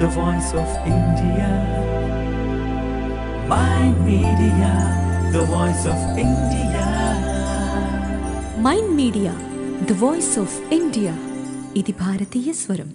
the voice of India. My media, the voice of India. Mind media the voice of India ఇది భారతీయ స్వరం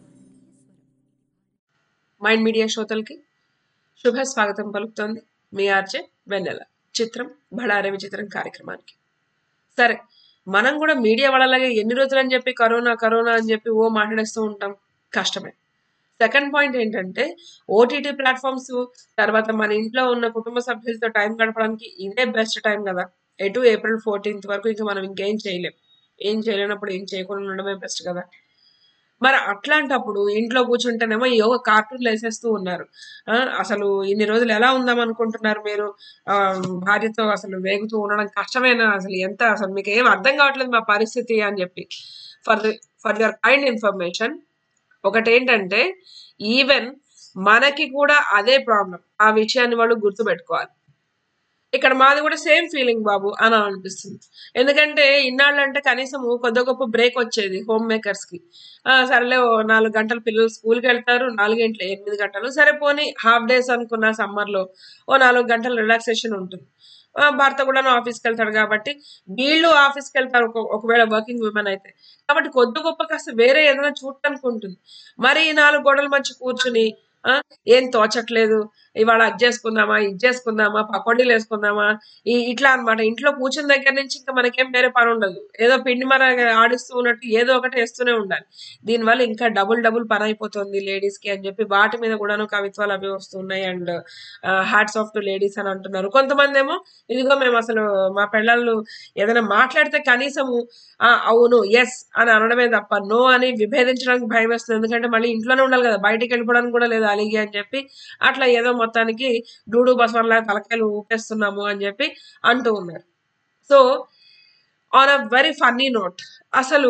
mind media శ్రోతలకి శుభ స్వాగతం పలుకుతోంది మీ ఆర్జే వెన్నెల చిత్రం బడారే విచిత్రం కార్యక్రమానికి సరే మనం కూడా మీడియా వాళ్ళలాగే ఎన్ని రోజులు అని చెప్పి కరోనా కరోనా అని చెప్పి ఓ మాట్లాడేస్తూ ఉంటాం కష్టమే సెకండ్ పాయింట్ ఏంటంటే ఓటీటీ ప్లాట్ఫామ్స్ తర్వాత మన ఇంట్లో ఉన్న కుటుంబ సభ్యులతో టైం గడపడానికి ఇదే బెస్ట్ టైం కదా ఎటు ఏప్రిల్ ఫోర్టీన్త్ వరకు ఇంకా మనం ఇంకేం చేయలేం ఏం చేయలేనప్పుడు ఏం చేయకుండా ఉండడమే బెస్ట్ కదా మరి అట్లాంటప్పుడు ఇంట్లో కూర్చుంటేనేమో యోగ కార్టూన్లు వేసేస్తూ ఉన్నారు ఆ, అసలు ఇన్ని రోజులు ఎలా ఉందాం అనుకుంటున్నారు మీరు ఆ, భార్యతో అసలు వేగుతూ ఉండడం కష్టమేనా అసలు ఎంత అసలు మీకు ఏం అర్థం కావట్లేదు మా పరిస్థితి అని చెప్పి for for your kind information ఒకటి ఏంటంటే ఈవెన్ మనకి కూడా అదే ప్రాబ్లం ఆ విషయాన్ని వాళ్ళు గుర్తుపెట్టుకోవాలి ఇక్కడ మాది కూడా సేమ్ ఫీలింగ్ బాబు అని అనిపిస్తుంది ఎందుకంటే ఇన్నాళ్ళు అంటే కనీసం కొద్ది గొప్ప బ్రేక్ వచ్చేది హోమ్ మేకర్స్ కి ఆ, సరేలే ఓ నాలుగు గంటలు పిల్లలు స్కూల్కి వెళ్తారు నాలుగేంట్ల ఎనిమిది గంటలు సరే పోనీ హాఫ్ డేస్ అనుకున్న summer లో ఓ నాలుగు గంటలు రిలాక్సేషన్ ఉంటుంది ఆ, భర్త కూడా ఆఫీస్కి వెళ్తాడు కాబట్టి వీళ్ళు ఆఫీస్కి వెళ్తారు ఒక- ఒకవేళ వర్కింగ్ ఉమెన్ అయితే కాబట్టి కొద్ది గొప్ప కాస్త వేరే ఏదైనా చూడటానికి ఉంటుంది మరి ఈ నాలుగు గోడల మధ్య కూర్చుని ఆ, ఏం తోచట్లేదు ఇవాళ అది చేసుకుందామా ఇది చేసుకుందామా పకోడీలు వేసుకుందామా ఈ ఇట్లా అన్నమాట ఇంట్లో కూర్చున్న దగ్గర నుంచి ఇంకా మనకేం వేరే పని ఉండదు ఏదో పిండి మర ఆడిస్తూ ఉన్నట్టు ఏదో ఒకటి వేస్తూనే ఉండాలి దీనివల్ల ఇంకా డబుల్ డబుల్ పని అయిపోతుంది లేడీస్ కి అని చెప్పి వాటి మీద కూడాను కవిత్వాలు అవి వస్తున్నాయి and hats off to ladies అని అంటున్నారు కొంతమంది ఏమో ఇదిగో మేము అసలు మా పిల్లలు ఏదైనా మాట్లాడితే కనీసము "ఆ, అవును ఎస్ అని అనడమే తప్ప నో అని విభేదించడానికి భయం వేస్తుంది ఎందుకంటే మళ్ళీ ఇంట్లోనే ఉండాలి కదా బయటికి వెళ్ళిపోవడానికి కూడా లేదు అలిగి అని చెప్పి అట్లా ఏదో మొత్తానికి డూడు బసవన్లా తలకాయలు ఊపేస్తున్నాము అని చెప్పి అంటూ ఉన్నారు so on a very funny note అసలు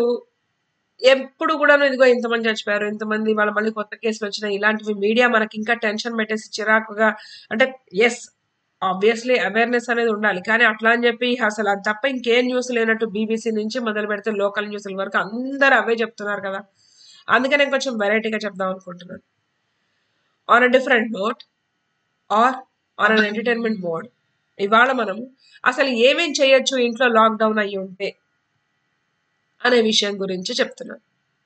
ఎప్పుడు కూడా ఇదిగో ఇంతమంది చచ్చిపోయారు ఇంతమంది వాళ్ళ మళ్ళీ కొత్త కేసులు వచ్చినాయి ఇలాంటివి మీడియా మనకి ఇంకా టెన్షన్ పెట్టేసి చిరాకుగా అంటే ఎస్ ఆబ్వియస్లీ అవేర్నెస్ అనేది ఉండాలి కానీ అట్లా అని చెప్పి అసలు అది తప్ప ఇంకేం న్యూస్ లేనట్టు బీబీసీ నుంచి మొదలు పెడితే లోకల్ న్యూస్ల వరకు అందరూ అవే చెప్తున్నారు కదా అందుకే నేను కొంచెం వెరైటీగా చెప్దాం అనుకుంటున్నాను on a different note or on an entertainment mode ఇవాళ మనం అసలు ఏమేం చేయొచ్చు ఇంట్లో లాక్డౌన్ అయ్యి ఉంటే అనే విషయం గురించి చెప్తున్నాను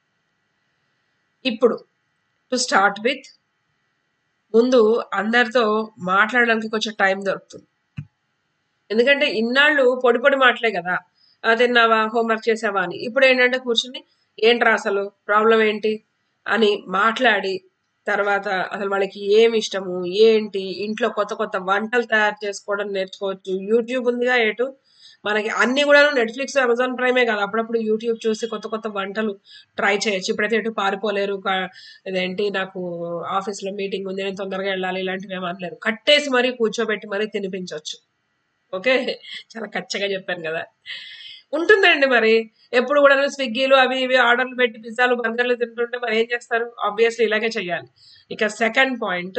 ఇప్పుడు టు స్టార్ట్ విత్ ముందు అందరితో మాట్లాడడానికి కొంచెం టైం దొరుకుతుంది ఎందుకంటే ఇన్నాళ్ళు పొడి పొడి మాటలే కదా "ఆ, తిన్నావా హోంవర్క్ చేసావా అని ఇప్పుడు ఏంటంటే కూర్చుని ఏంట్రా అసలు ప్రాబ్లం ఏంటి అని మాట్లాడి తర్వాత అసలు వాళ్ళకి ఏమి ఇష్టము ఏంటి ఇంట్లో కొత్త కొత్త వంటలు తయారు చేసుకోవడం నేర్చుకోవచ్చు యూట్యూబ్ ఉందిగా ఏటు మనకి అన్ని కూడా నెట్ఫ్లిక్స్ అమెజాన్ ప్రైమే కాదు అప్పుడప్పుడు యూట్యూబ్ చూసి కొత్త కొత్త వంటలు ట్రై చేయొచ్చు ఇప్పుడైతే ఎటు పారిపోలేరు క- ఇదేంటి నాకు ఆఫీస్లో మీటింగ్ ఉంది నేను తొందరగా వెళ్ళాలి ఇలాంటివి ఏమీ అనలేరు కట్టేసి మరీ కూర్చోబెట్టి మరీ తినిపించవచ్చు ఓకే చాలా కచ్చగా చెప్పాను కదా ఉంటుందండి మరి ఎప్పుడు కూడా స్విగ్గీలు అవి ఇవి ఆర్డర్లు పెట్టి పిజ్జాలు బర్గర్లు తింటుంటే మరి ఏం చేస్తారు ఆబ్వియస్లీ ఇలాగే చేయాలి ఇక సెకండ్ పాయింట్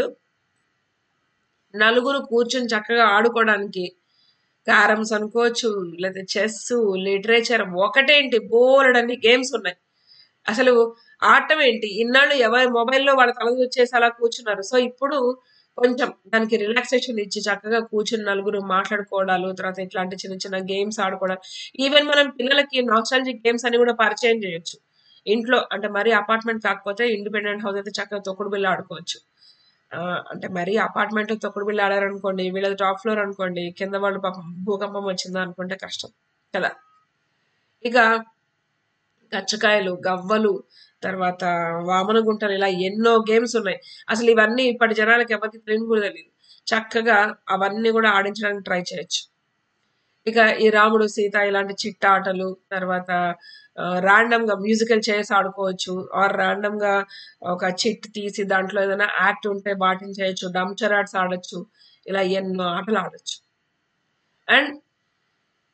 నలుగురు కూర్చొని చక్కగా ఆడుకోవడానికి క్యారమ్స్ అనుకోవచ్చు లేదా చెస్ లిటరేచర్ ఒకటేంటి బోలెడన్ని గేమ్స్ ఉన్నాయి అసలు ఆడటం ఏంటి ఇన్నాళ్ళు ఎవరి మొబైల్లో వాళ్ళ తల వచ్చేసి అలా కూర్చున్నారు సో ఇప్పుడు కొంచెం దానికి రిలాక్సేషన్ ఇచ్చి చక్కగా కూర్చుని నలుగురు మాట్లాడుకోవడాలు తర్వాత ఇట్లాంటి చిన్న చిన్న గేమ్స్ ఆడుకోవడం ఈవెన్ మనం పిల్లలకి నాస్టాలజిక్ గేమ్స్ అని కూడా పరిచయం చేయొచ్చు ఇంట్లో అంటే మరీ అపార్ట్మెంట్ కాకపోతే ఇండిపెండెంట్ హౌస్ అయితే చక్కగా తొక్కుడు బిల్ల ఆడుకోవచ్చు ఆ, అంటే మరీ అపార్ట్మెంట్ తొక్కుడు బిల్ల ఆడారనుకోండి వీళ్ళది టాప్ ఫ్లోర్ అనుకోండి కింద వాళ్ళు పాపం భూకంపం వచ్చిందా అనుకుంటే కష్టం కదా ఇక గచ్చకాయలు గవ్వలు తర్వాత వామన గుంటలు ఇలా ఎన్నో గేమ్స్ ఉన్నాయి అసలు ఇవన్నీ ఇప్పటి జనాలకి ఎవరికి తెలియని కూడా తెలియదు చక్కగా అవన్నీ కూడా ఆడించడానికి ట్రై చేయొచ్చు ఇక ఈ రాముడు సీత ఇలాంటి చిట్ట ఆటలు తర్వాత ర్యాండమ్ గా మ్యూజికల్ చైర్స్ ఆడుకోవచ్చు ఆర్ ర్యాండమ్ గా ఒక చిట్ తీసి దాంట్లో ఏదైనా యాక్ట్ ఉంటే వాటిని చేయొచ్చు డంచర్ ఆర్ట్స్ ఆడొచ్చు ఇలా ఎన్నో ఆటలు ఆడొచ్చు అండ్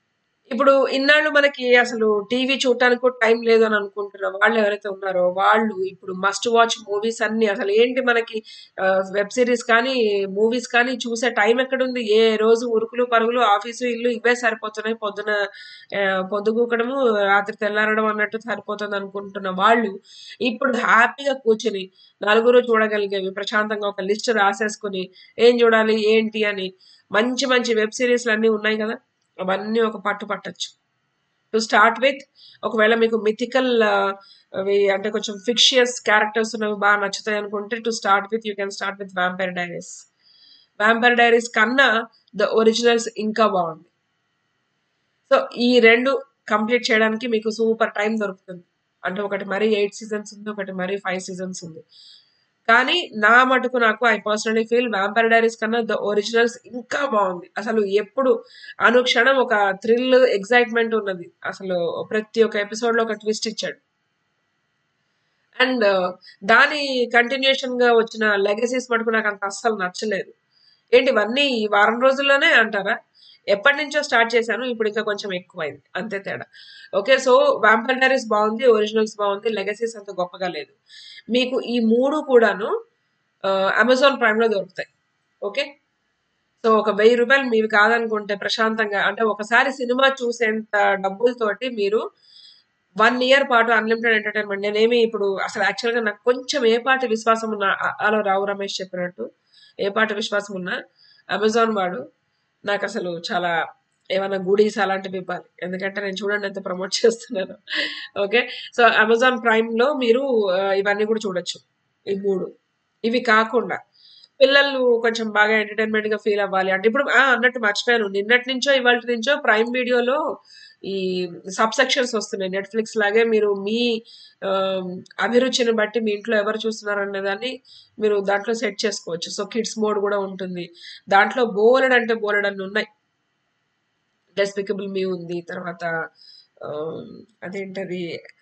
ఇప్పుడు ఇన్నాళ్ళు మనకి అసలు టీవీ చూడటానికి కూడా టైం లేదు అని అనుకుంటున్న వాళ్ళు ఎవరైతే ఉన్నారో వాళ్ళు ఇప్పుడు మస్ట్ వాచ్ మూవీస్ అన్ని అసలు ఏంటి మనకి వెబ్ సిరీస్ కానీ మూవీస్ కానీ చూసే టైం ఎక్కడుంది ఏ రోజు ఉరుకులు పరుగులు ఆఫీసు ఇల్లు ఇవే సరిపోతున్నాయి పొద్దున ఆ, పొద్దుగూకడము రాత్రి తెల్లారడం అన్నట్టు సరిపోతుంది అనుకుంటున్న వాళ్ళు ఇప్పుడు హ్యాపీగా కూర్చుని నలుగురు చూడగలిగేవి ప్రశాంతంగా ఒక లిస్ట్ రాసేసుకుని ఏం చూడాలి ఏంటి అని మంచి మంచి వెబ్ సిరీస్లు అన్నీ ఉన్నాయి కదా అవన్నీ ఒక పట్టు పట్టచ్చు టు స్టార్ట్ విత్ ఒకవేళ మీకు మిథికల్ అవి అంటే కొంచెం ఫిక్షియస్ క్యారెక్టర్స్ ఉన్నవి బాగా నచ్చుతాయి అనుకుంటే to start with you can start with vampire diaries vampire diaries కన్నా ద ఒరిజినల్స్ ఇంకా బాగుంది సో ఈ రెండు కంప్లీట్ చేయడానికి మీకు సూపర్ టైం దొరుకుతుంది అంటే ఒకటి మరీ ఎయిట్ సీజన్స్ ఉంది ఒకటి మరీ ఫైవ్ సీజన్స్ ఉంది కానీ నా మటుకు నాకు I personally feel vampire diaries కన్నా ద ఒరిజినల్స్ ఇంకా బాగుంది అసలు ఎప్పుడు అనుక్షణం ఒక థ్రిల్ ఎగ్జైట్మెంట్ ఉన్నది అసలు ప్రతి ఒక్క ఎపిసోడ్ లో ఒక ట్విస్ట్ ఇచ్చాడు అండ్ దాని కంటిన్యూషన్ గా వచ్చిన లెగసీస్ మటుకు నాకు అంత అస్సలు నచ్చలేదు ఏంటి ఇవన్నీ ఈ వారం రోజుల్లోనే అంటారా ఎప్పటి నుంచో స్టార్ట్ చేశాను ఇప్పుడు ఇంకా కొంచెం ఎక్కువైంది అంతే తేడా ఓకే సో వ్యాంపర్ డైరీస్ బాగుంది ఒరిజినల్స్ బాగుంది లెగసీస్ అంత గొప్పగా లేదు మీకు ఈ మూడు కూడాను అమెజాన్ ప్రైమ్ లో దొరుకుతాయి ఓకే సో ఒక వెయ్యి రూపాయలు మీవి కాదనుకుంటే ప్రశాంతంగా అంటే ఒకసారి సినిమా చూసేంత డబ్బులతోటి మీరు వన్ ఇయర్ పాటు అన్లిమిటెడ్ ఎంటర్టైన్మెంట్ నేనేమి ఇప్పుడు అసలు యాక్చువల్గా నాకు కొంచెం ఏ పాటి విశ్వాసం ఉన్నా అ- అలా రావు రమేష్ చెప్పినట్టు ఏ పాటి విశ్వాసం ఉన్నా అమెజాన్ వాడు నాకు అసలు చాలా ఏమైనా గుడీస్ అలాంటివి ఇవ్వాలి ఎందుకంటే నేను చూడండి ఎంత ప్రమోట్ చేస్తున్నాను ఓకే సో అమెజాన్ ప్రైమ్ లో మీరు ఆ, ఇవన్నీ కూడా చూడొచ్చు ఈ మూడు ఇవి కాకుండా పిల్లలు కొంచెం బాగా ఎంటర్టైన్మెంట్ గా ఫీల్ అవ్వాలి అంటే ఇప్పుడు ఆ, అన్నట్టు మర్చిపోయాను నిన్నటి నుంచో ఇవాళ నుంచో ప్రైమ్ వీడియోలో ఈ సబ్ సెక్షన్స్ వస్తున్నాయి నెట్ఫ్లిక్స్ లాగే మీరు మీ ఆ, అభిరుచిని బట్టి మీ ఇంట్లో ఎవరు చూస్తున్నారు అనే దాన్ని మీరు దాంట్లో సెట్ చేసుకోవచ్చు సో కిడ్స్ మోడ్ కూడా ఉంటుంది దాంట్లో బోలెడ్ అంటే బోలెడ్ అన్ని ఉన్నాయి డెస్పికబుల్ మీ ఉంది తర్వాత ఆ, అదేంటది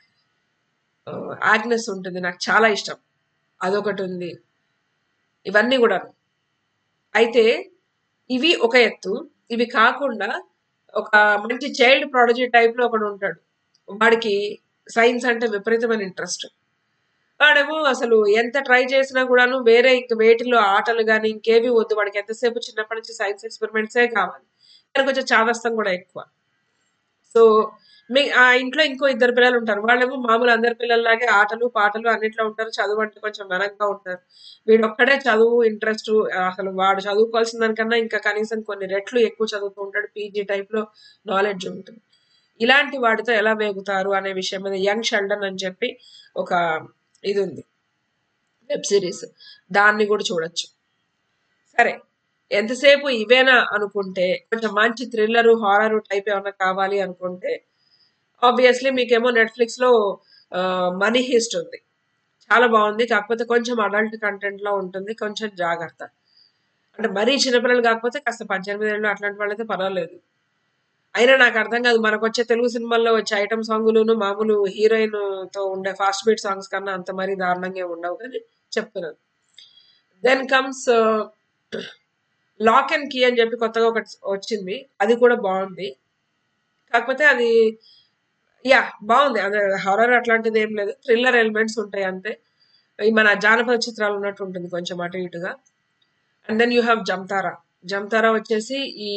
ఆగ్నెస్ ఉంటుంది నాకు చాలా ఇష్టం అదొకటి ఉంది ఇవన్నీ కూడా అయితే ఇవి ఒక ఎత్తు ఇవి కాకుండా ఒక మంచి చైల్డ్ ప్రాడజీ టైప్ లో ఒకడు ఉంటాడు వాడికి సైన్స్ అంటే విపరీతమైన ఇంట్రెస్ట్ వాడేమో అసలు ఎంత ట్రై చేసినా కూడాను వేరే ఇంక వేటిలో ఆటలు కానీ ఇంకేవి వద్దు వాడికి ఎంతసేపు చిన్నప్పటి నుంచి సైన్స్ ఎక్స్పెరిమెంట్సే కావాలి కానీ కొంచెం చాదస్తం కూడా ఎక్కువ సో మీ ఆ ఇంట్లో ఇంకో ఇద్దరు పిల్లలు ఉంటారు వాళ్ళేమో మామూలు అందరి పిల్లల్లాగే ఆటలు పాటలు అన్నిట్లో ఉంటారు చదువు అంటే కొంచెం వెనక్గా ఉంటారు వీడొక్కడే చదువు ఇంట్రెస్ట్ అసలు వాడు చదువుకోవాల్సిన దానికన్నా ఇంకా కనీసం కొన్ని రెట్లు ఎక్కువ చదువుతూ ఉంటాడు పీజీ టైప్ లో నాలెడ్జ్ ఉంటుంది ఇలాంటి వాటితో ఎలా వేగుతారు అనే విషయం మీద యంగ్ షెల్డన్ అని చెప్పి ఒక ఇది ఉంది వెబ్ సిరీస్ దాన్ని కూడా చూడొచ్చు సరే ఎంతసేపు ఇవేనా అనుకుంటే కొంచెం మంచి థ్రిల్లర్ హారర్ టైప్ ఏమైనా కావాలి అనుకుంటే ఆబ్వియస్లీ మీకేమో నెట్ఫ్లిక్స్ లో మనీ హిస్ట్ ఉంది చాలా బాగుంది కాకపోతే కొంచెం అడల్ట్ కంటెంట్ లో ఉంటుంది కొంచెం జాగ్రత్త అంటే మరీ చిన్నపిల్లలు కాకపోతే కాస్త పద్దెనిమిది ఏళ్ళు అట్లాంటి వాళ్ళైతే పర్వాలేదు అయినా నాకు అర్థం కాదు మనకు వచ్చే తెలుగు సినిమాల్లో వచ్చే ఐటమ్ సాంగులును మామూలు హీరోయిన్ తో ఉండే ఫాస్ట్ బీట్ సాంగ్స్ కన్నా అంత మరీ దారుణంగా ఉండవు కానీ చెప్తున్నాను then comes lock and key అని చెప్పి కొత్తగా ఒకటి వచ్చింది అది కూడా బాగుంది కాకపోతే అది యా బాగుంది అదే హారర్ అట్లాంటిది ఏం లేదు థ్రిల్లర్ ఎలిమెంట్స్ ఉంటాయి అంతే ఈ మన జానపద చిత్రాలు ఉన్నట్టు ఉంటుంది కొంచెం అటు ఇటుగా and then you have Jamtara Jamtara వచ్చేసి ఈ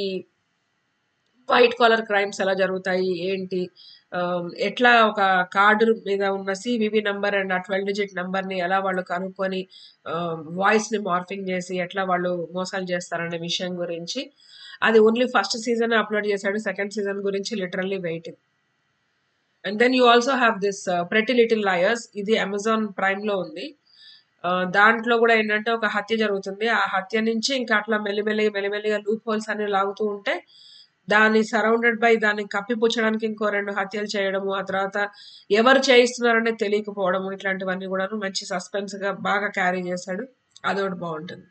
వైట్ కాలర్ క్రైమ్స్ ఎలా జరుగుతాయి ఏంటి ఆ, ఎట్లా ఒక కార్డు మీద ఉన్న సివివి నంబర్ అండ్ ఆ ట్వెల్వ్ డిజిట్ నంబర్ ని ఎలా వాళ్ళు కనుక్కొని వాయిస్ ని మార్ఫింగ్ చేసి ఎట్లా వాళ్ళు మోసాలు చేస్తారనే విషయం గురించి అది ఓన్లీ ఫస్ట్ సీజన్ అప్లోడ్ చేశాడు సెకండ్ సీజన్ గురించి literally waiting and then you also have this pretty little liars ఇది అమెజాన్ ప్రైమ్ లో ఉంది ఆ, దాంట్లో కూడా ఏంటంటే ఒక హత్య జరుగుతుంది ఆ హత్య నుంచి ఇంకా అట్లా మెల్లిమెల్లిగా మెల్లిమెల్లిగా లూప్ హోల్స్ అన్ని లాగుతూ ఉంటే దాన్ని సరౌండెడ్ బై దాన్ని కప్పిపుచ్చడానికి ఇంకో రెండు హత్యలు చేయడము ఆ తర్వాత ఎవరు చేయిస్తున్నారనే తెలియకపోవడము ఇట్లాంటివన్నీ కూడా మంచి సస్పెన్స్ గా బాగా క్యారీ చేశాడు అదొకటి బాగుంటుంది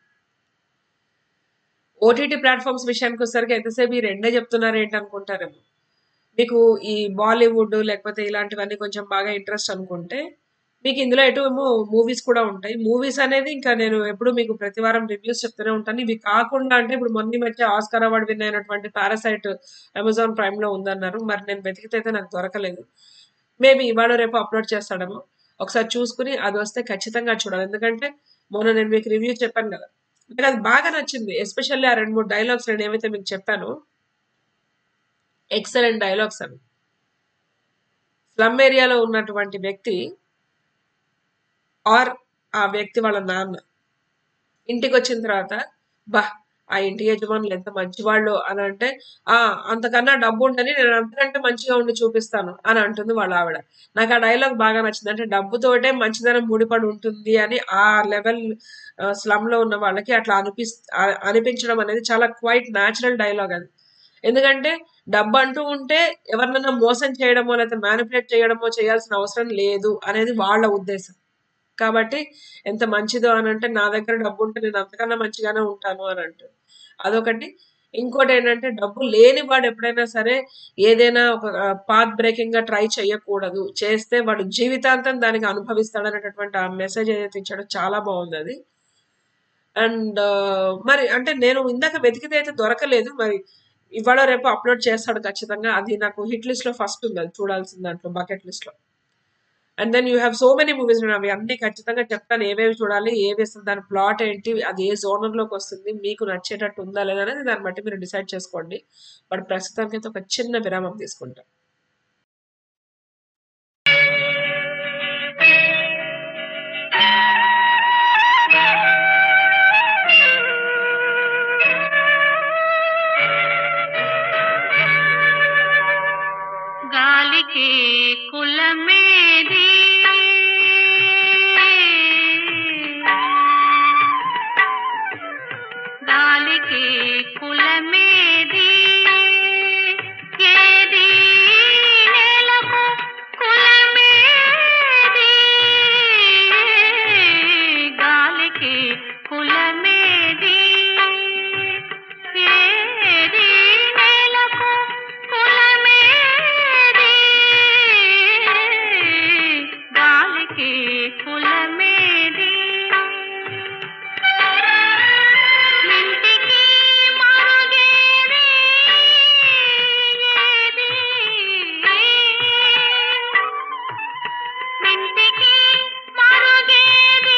ఓటీటీ ప్లాట్ఫామ్స్ విషయానికి వచ్చేసరికి ఎంతసేపు ఈ రెండే చెప్తున్నారు ఏంటి అనుకుంటారేమో మీకు ఈ బాలీవుడ్ లేకపోతే ఇలాంటివన్నీ కొంచెం బాగా ఇంట్రెస్ట్ అనుకుంటే మీకు ఇందులో ఎటు ఏమో మూవీస్ కూడా ఉంటాయి. మూవీస్ అనేది ఇంకా నేను ఎప్పుడు మీకు ప్రతి వారం రివ్యూస్ చెప్తూనే ఉంటాను. ఇవి కాకుండా అంటే ఇప్పుడు మొన్న ఈ మధ్య ఆస్కార్ అవార్డ్ విన్ అయినటువంటి 'పారాసైట్' అమెజాన్ ప్రైమ్‌లో ఉందన్నారు. మరి నేను వెతికితే అయితే నాకు దొరకలేదు. మేబీ ఇవాళో రేపో అప్‌లోడ్ చేస్తాడేమో. ఒకసారి చూసుకొని అదొస్తే ఖచ్చితంగా చూడాలి. ఎందుకంటే మొన్న నేను మీకు రివ్యూ చెప్పాను గదా! నాకది బాగా నచ్చింది. ఎస్పెషల్లీ ఆ 2, 3 డైలాగ్స్ నేనేవైతే మీకు చెప్పానో ఎక్సలెంట్ డైలాగ్స్ అవి. స్లమ్ ఏరియాలో ఉన్నటువంటి వ్యక్తి ఆర్ ఆ వ్యక్తి వాళ్ళ నాన్న ఇంటికొచ్చిన తర్వాత అబ్బా! ఆ ఇంటి యజమానులు ఎంత మంచివాళ్ళో అనంటే, "ఆ! అంతకన్నా డబ్బుండని నేను అంతకంటే మంచిగా ఉండి చూపిస్తాను" అని అంటుంది వాళ్ళ ఆవిడ. నాకు ఆ డైలాగ్ బాగా నచ్చింది. అంటే డబ్బుతోటే మంచితనం ముడిపడి ఉంటుంది అని ఆ లెవెల్ ఆహ్, స్లమ్‌లో ఉన్న వాళ్ళకి అట్లా అనిపిస్ ఆహ్, అనిపించడం అనేది చాలా క్వైట్ న్యాచురల్ డైలాగ్ అది. ఎందుకంటే డబ్బంటూ ఉంటే ఎవరినైనా మోసం చేయడమో, లేకపోతే మ్యానిప్యులేట్ చేయడమో చేయాల్సిన అవసరం లేదు అనేది వాళ్ళ ఉద్దేశం. కాబట్టి ఎంత మంచిదో అనంటే, "నా దగ్గర డబ్బుంటే నేను అంతకన్నా మంచిగానే ఉంటాను" అని అంటుంది. అదొకటి. ఇంకోటేంటంటే డబ్బు లేనివాడు ఎప్పుడైనా సరే ఏదైనా ఒక ఆహ్, పాత్ బ్రేకింగ్‌గా ట్రై చేయకూడదు. చేస్తే వాడు జీవితాంతం దానికి అనుభవిస్తాడనేటటువంటి ఆ మెసేజ్ ఏదైతే ఇచ్చాడో చాలా బావుందది. అండ్ మరి అంటే నేను ఇందాక వెతికితే అయితే దొరకలేదు. మరి ఇవాళో రేపో అప్‌లోడ్ చేస్తాడు ఖచ్చితంగా. అది నాకు హిట్ లిస్ట్‌లో ఫస్ట్ ఉంది అది చూడాల్సిన దాంట్లో బకెట్ లిస్ట్‌లో. And then you have so many movies నేను అవి అన్నీ ఖచ్చితంగా చెప్తాను. ఏవేవి చూడాలి? ఏవి అసలు దాని ప్లాట్ ఏంటి? అది ఏ జోనర్‌లోకొస్తుంది? మీకు నచ్చేటట్టు ఉందా? లేదా? అనేది దాన్ని బట్టి మీరు డిసైడ్ చేసుకోండి. బట్ ప్రస్తుతానికైతే ఒక చిన్న విరామం తీసుకుంటా. గాలికి కులమేది గాలికి కులమేది ఏది నేలకు కులమేది గాలికి కులమేది ఏది నేలకు కులమేది గాలికి కులమేది ఇంటికి మరుగేది ఏది ఇంటికి మరుగేది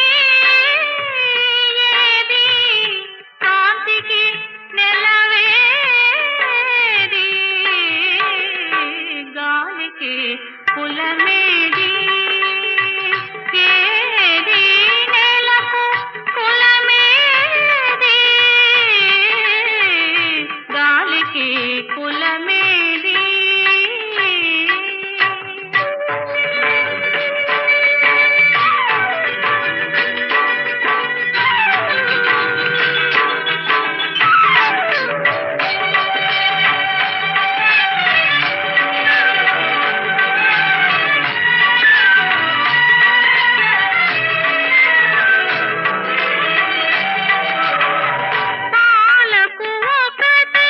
ఏది కాంతికి నెలవేది గాలికి కులమేది ఏది నెలకు కులమేది గాలికి కులమేది పాలకు ఒకటే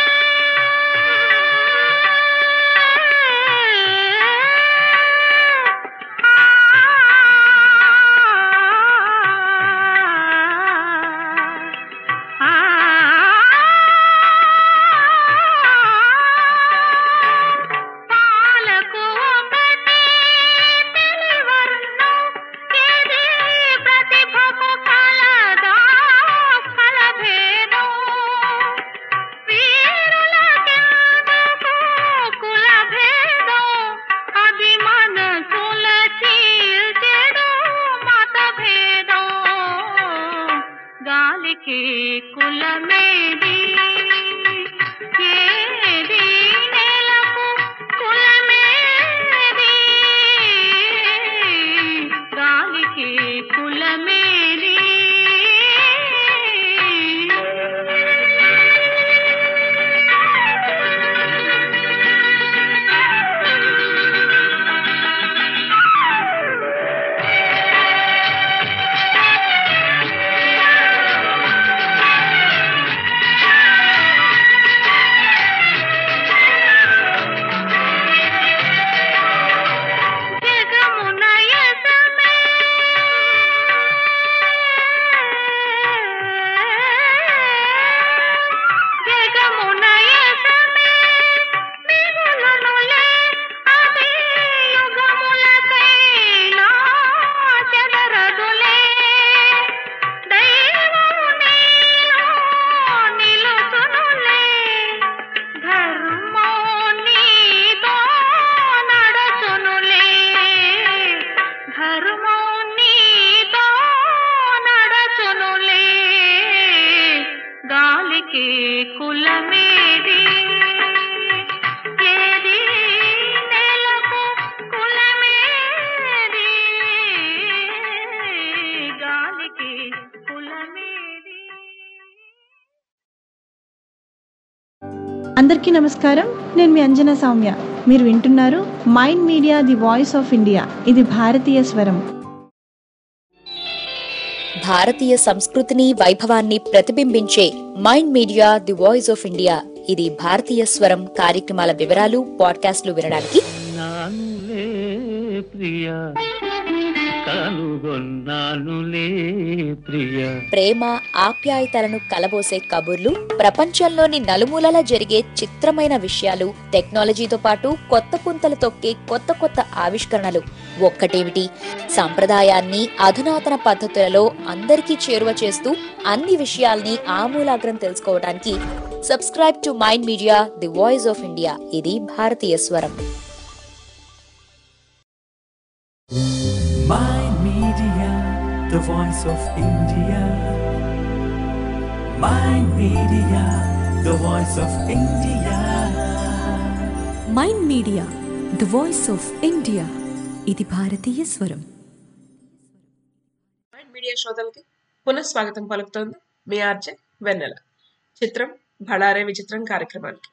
పాలకు ఒకటే తెలివర్ణం ఏది ప్రతిభకు కలదా కలభేదం వీరులకెందుకు కులభేదం అది మనసుల చీల్చెడు మతభేదం గాలికి కులమేది ఏది నేలకు కులమేది గాలికి కులమేది గాలికి కులమేది ఏది నేలకు కులమేది గాలికి కులమేది అందరికీ నమస్కారం నేను మీ అంజనా సౌమ్య మీరు వింటున్నారు mind media the voice of India ఇది భారతీయ స్వరం భారతీయ సంస్కృతిని వైభవాన్ని ప్రతిబింబించే mind media the voice of India ఇది భారతీయ స్వరం కార్యక్రమాల వివరాలు పాడ్కాస్ట్లు వినడానికి నానులే ప్రియ కనుగొన్నానులే ప్రియ ప్రేమ ఆప్యాయతలను కలబోసే కబుర్లు ప్రపంచంలోని నలుమూలలా జరిగే చిత్రమైన విషయాలు టెక్నాలజీతో పాటు కొత్త పుంతలు తొక్కే కొత్త కొత్త ఆవిష్కరణలు ఒక్కటేమిటి సంప్రదాయాన్ని అధునాతన పద్ధతులలో అందరికీ చేరువ చేస్తూ అన్ని విషయాల్ని ఆమూలాగ్రం తెలుసుకోవడానికి subscribe to mind media the voice of India ఇది భారతీయ స్వరం Mind Media, the voice of India. Mind Media, the voice of India. Mind media the voice of India ఇది భారతీయ స్వరం మైండ్ మీడియా శ్రోతలకి పునఃస్వాగతం పలుకుతోంది మీ ఆర్జే వెన్నెల చిత్రం భడారే విచిత్రం కార్యక్రమానికి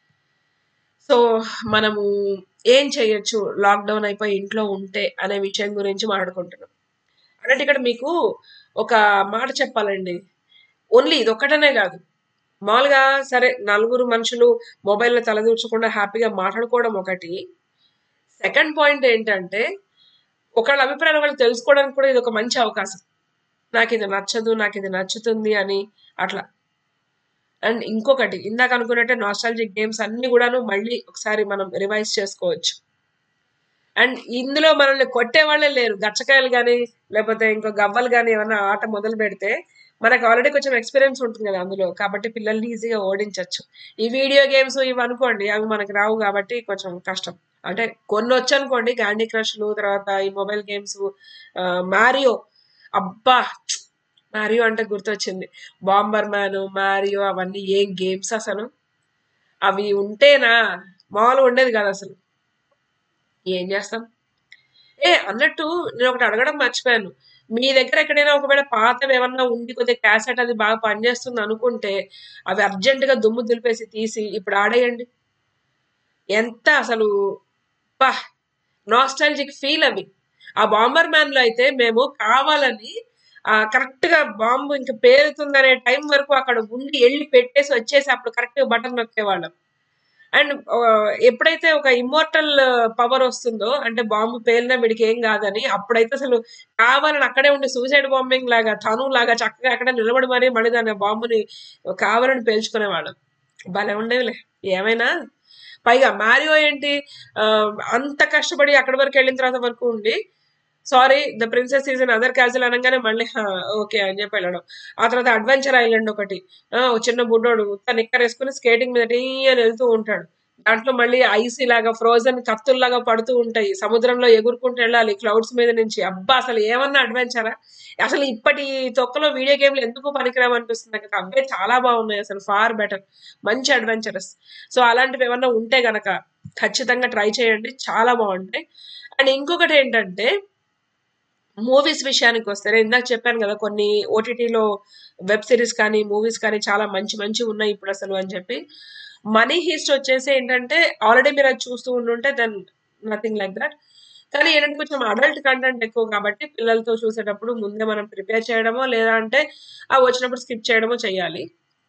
సో మనము ఏం చేయొచ్చు లాక్డౌన్ అయిపోయి ఇంట్లో ఉంటే అనే విషయం గురించి మాట్లాడుకుంటున్నాం అంటే ఇక్కడ మీకు ఒక మాట చెప్పాలండి ఓన్లీ ఇది ఒక్కటనే కాదు మామూలుగా సరే నలుగురు మనుషులు మొబైల్లో తలదూర్చకుండా హ్యాపీగా మాట్లాడుకోవడం ఒకటి సెకండ్ పాయింట్ ఏంటంటే ఒకళ్ళ అభిప్రాయాలు వాళ్ళు తెలుసుకోవడానికి కూడా ఇది ఒక మంచి అవకాశం నాకు ఇది నచ్చదు నాకు ఇది నచ్చుతుంది అని అట్లా అండ్ ఇంకొకటి ఇందాక అనుకున్నట్టే నాస్టాలజిక్ గేమ్స్ అన్ని కూడాను మళ్ళీ ఒకసారి మనం రివైజ్ చేసుకోవచ్చు అండ్ ఇందులో మనల్ని కొట్టే వాళ్ళే లేరు గచ్చకాయలు కానీ లేకపోతే ఇంకో గవ్వలు కానీ ఏమన్నా ఆట మొదలు పెడితే మనకు ఆల్రెడీ కొంచెం ఎక్స్పీరియన్స్ ఉంటుంది కదా అందులో కాబట్టి పిల్లల్ని ఈజీగా ఓడించవచ్చు ఈ వీడియో గేమ్స్ ఇవి అనుకోండి అవి మనకి రావు కాబట్టి కొంచెం కష్టం అంటే కొన్ని వచ్చు అనుకోండి క్యాండీ క్రష్లు తర్వాత ఈ మొబైల్ గేమ్స్ మారియో అబ్బా మారియో అంటే గుర్తొచ్చింది బాంబర్ మ్యాన్ మారియో అవన్నీ ఏం గేమ్స్ అసలు అవి ఉంటేనా మామూలుగా ఉండేది కాదు అసలు ఏం చేస్తాం ఏ అన్నట్టు నేను ఒకటి అడగడం మర్చిపోయాను మీ దగ్గర ఎక్కడైనా ఒకవేళ పాతవి ఏమన్నా ఉండి కొద్దిగా క్యాసెట్ అది బాగా పనిచేస్తుంది అనుకుంటే అవి అర్జెంట్ గా దుమ్ము దులిపేసి తీసి ఇప్పుడు ఆడేయండి ఎంత అసలు పా నాస్టాలజిక్ ఫీల్ అవి ఆ బాంబర్ మ్యాన్ లో అయితే మేము కావాలని ఆ కరెక్ట్ గా బాంబు ఇంకా పేరుతుందనే టైం వరకు అక్కడ ఉండి వెళ్ళి పెట్టేసి వచ్చేసి అప్పుడు కరెక్ట్ గా బటన్ నొక్కేవాళ్ళం అండ్ ఎప్పుడైతే ఒక ఇమ్మోర్టల్ పవర్ వస్తుందో అంటే బాంబు పేలినా వీడికి ఏం కాదని అప్పుడైతే అసలు కావాలని అక్కడే ఉండి సూసైడ్ బాంబింగ్ లాగా తను లాగా చక్కగా అక్కడ నిలబడి మరీ మళ్ళీ దాని బాంబుని కావాలని పేల్చుకునేవాళ్ళం భలే ఉండేవిలే ఏమైనా పైగా మారియో ఏంటి ఆ, అంత కష్టపడి అక్కడి వరకు వెళ్ళిన తర్వాత వరకు ఉండి sorry the princess season other casual అనగానే మళ్ళీ ఓకే అని చెప్పి వెళ్ళడం ఆ తర్వాత అడ్వెంచర్ ఐలాండ్ ఒకటి ఆ, ఒక చిన్న బుడ్డోడు ఉత్త నిక్కర్ వేసుకుని స్కేటింగ్ మీద టీ అని వెళ్తూ ఉంటాడు దాంట్లో మళ్ళీ ఐసీ లాగా ఫ్రోజన్ కత్తుల్లాగా పడుతూ ఉంటాయి సముద్రంలో ఎగురుకుంటూ వెళ్ళాలి క్లౌడ్స్ మీద నుంచి అబ్బా అసలు ఏమన్నా అడ్వెంచరా అసలు ఇప్పటి తొక్కలో వీడియో గేమ్లు ఎందుకు పనికిరావు అనిపిస్తుంది నాకు అవే చాలా బాగున్నాయి అసలు ఫార్ బెటర్ మంచి అడ్వెంచరస్ సో అలాంటివి ఏమన్నా ఉంటే గనక ఖచ్చితంగా ట్రై చేయండి చాలా బాగుంటాయి అండ్ ఇంకొకటి ఏంటంటే మూవీస్ విషయానికి వస్తే నేను ఇందాక చెప్పాను కదా కొన్ని ఓటీటీలో వెబ్ సిరీస్ కానీ మూవీస్ కానీ చాలా మంచి మంచి ఉన్నాయి ఇప్పుడు అసలు అని చెప్పి మనీ హీస్ట్ వచ్చేసి ఏంటంటే ఆల్రెడీ మీరు అది చూస్తూ ఉండుంటే దెన్ నథింగ్ లైక్ దట్ కానీ ఏంటంటే కొంచెం అడల్ట్ కంటెంట్ ఎక్కువ కాబట్టి పిల్లలతో చూసేటప్పుడు ముందే మనం ప్రిపేర్ చేయడమో లేదా అంటే ఆ వచ్చినప్పుడు స్కిప్ చేయడమో చేయాలి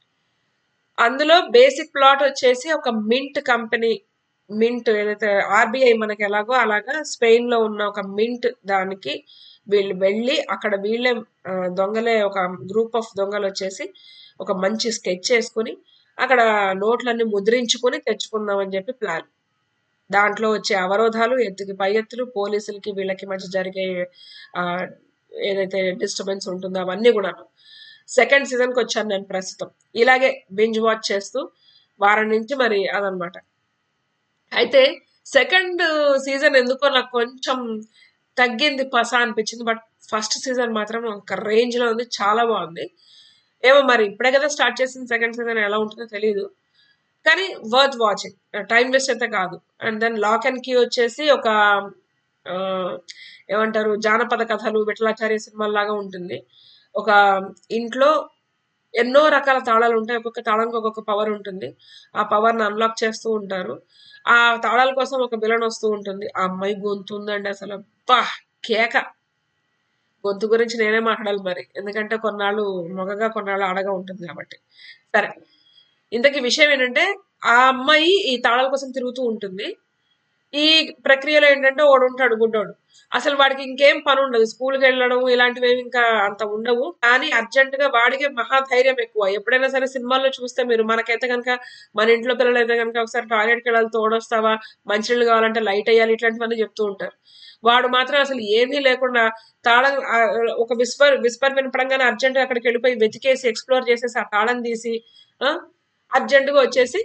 అందులో బేసిక్ ప్లాట్ వచ్చేసి ఒక మింట్ కంపెనీ మింట్ ఏదైతే ఆర్బీఐ మనకి ఎలాగో అలాగా స్పెయిన్ లో ఉన్న ఒక మింట్ దానికి వీళ్ళు వెళ్ళి అక్కడ వీళ్ళే ఆ, దొంగలే ఒక గ్రూప్ ఆఫ్ దొంగలు వచ్చేసి ఒక మంచి స్కెచ్ చేసుకుని అక్కడ నోట్లన్నీ ముద్రించుకొని తెచ్చుకుందాం అని చెప్పి ప్లాన్ దాంట్లో వచ్చే అవరోధాలు ఎత్తుకి పై ఎత్తులు పోలీసులకి వీళ్ళకి మధ్య జరిగే ఆ, ఏదైతే డిస్టర్బెన్స్ ఉంటుందో అవన్నీ కూడా సెకండ్ సీజన్కి వచ్చాను నేను ప్రస్తుతం ఇలాగే బింజ్ వాచ్ చేస్తూ వారం నుంచి మరి అదనమాట అయితే సెకండ్ సీజన్ ఎందుకో నాకు కొంచెం తగ్గింది పస అనిపించింది బట్ ఫస్ట్ సీజన్ మాత్రం ఒక రేంజ్ లో ఉంది చాలా బాగుంది ఏమో మరి ఇప్పుడే కదా స్టార్ట్ చేసిన సెకండ్ సీజన్ ఎలా ఉంటుందో తెలియదు కానీ వర్త్ వాచింగ్ టైం వేస్ట్ అయితే కాదు and then lock and key వచ్చేసి ఒక ఆ, ఏమంటారు జానపద కథలు విఠలాచార్య సినిమాల లాగా ఉంటుంది ఒక ఇంట్లో ఎన్నో రకాల తాళాలు ఉంటాయి ఒక్కొక్క తాళానికి ఒక్కొక్క పవర్ ఉంటుంది ఆ పవర్ ని అన్లాక్ చేస్తూ ఉంటారు ఆ తాళాల కోసం ఒక విలన్ వస్తూ ఉంటుంది ఆ అమ్మాయి గొంతు ఉందండి అసలు అబ్బా కేక గొంతు గురించి నేనే మాట్లాడాలి మరి ఎందుకంటే కొన్నాళ్ళు మొగగా కొన్నాళ్ళు ఆడగా ఉంటుంది కాబట్టి సరే ఇంతకీ విషయం ఏంటంటే ఆ అమ్మాయి ఈ తాళాల కోసం తిరుగుతూ ఉంటుంది ఈ ప్రక్రియలో ఏంటంటే వాడు ఉంటాడు గుడ్డోడు అసలు వాడికి ఇంకేం పని ఉండదు స్కూల్కి వెళ్ళడం ఇలాంటివి ఏమి ఇంకా అంత ఉండవు కానీ అర్జెంట్ గా వాడికి మహాధైర్యం ఎక్కువ ఎప్పుడైనా సరే సినిమాల్లో చూస్తే మీరు మనకైతే కనుక మన ఇంట్లో పిల్లలు అయితే కనుక ఒకసారి టాయిలెట్కి వెళ్ళాలి తోడొస్తావా మంచినీళ్ళు కావాలంటే లైట్ వేయాలి ఇట్లాంటివన్నీ చెప్తూ ఉంటారు వాడు మాత్రం అసలు ఏమీ లేకుండా తాళం ఆ, ఒక విస్పర్ విస్పర్ వినపడంగానే అర్జెంట్ గా అక్కడికి వెళ్ళిపోయి వెతికేసి ఎక్స్ప్లోర్ చేసేసి ఆ తాళం తీసి అర్జెంట్ గా వచ్చేసి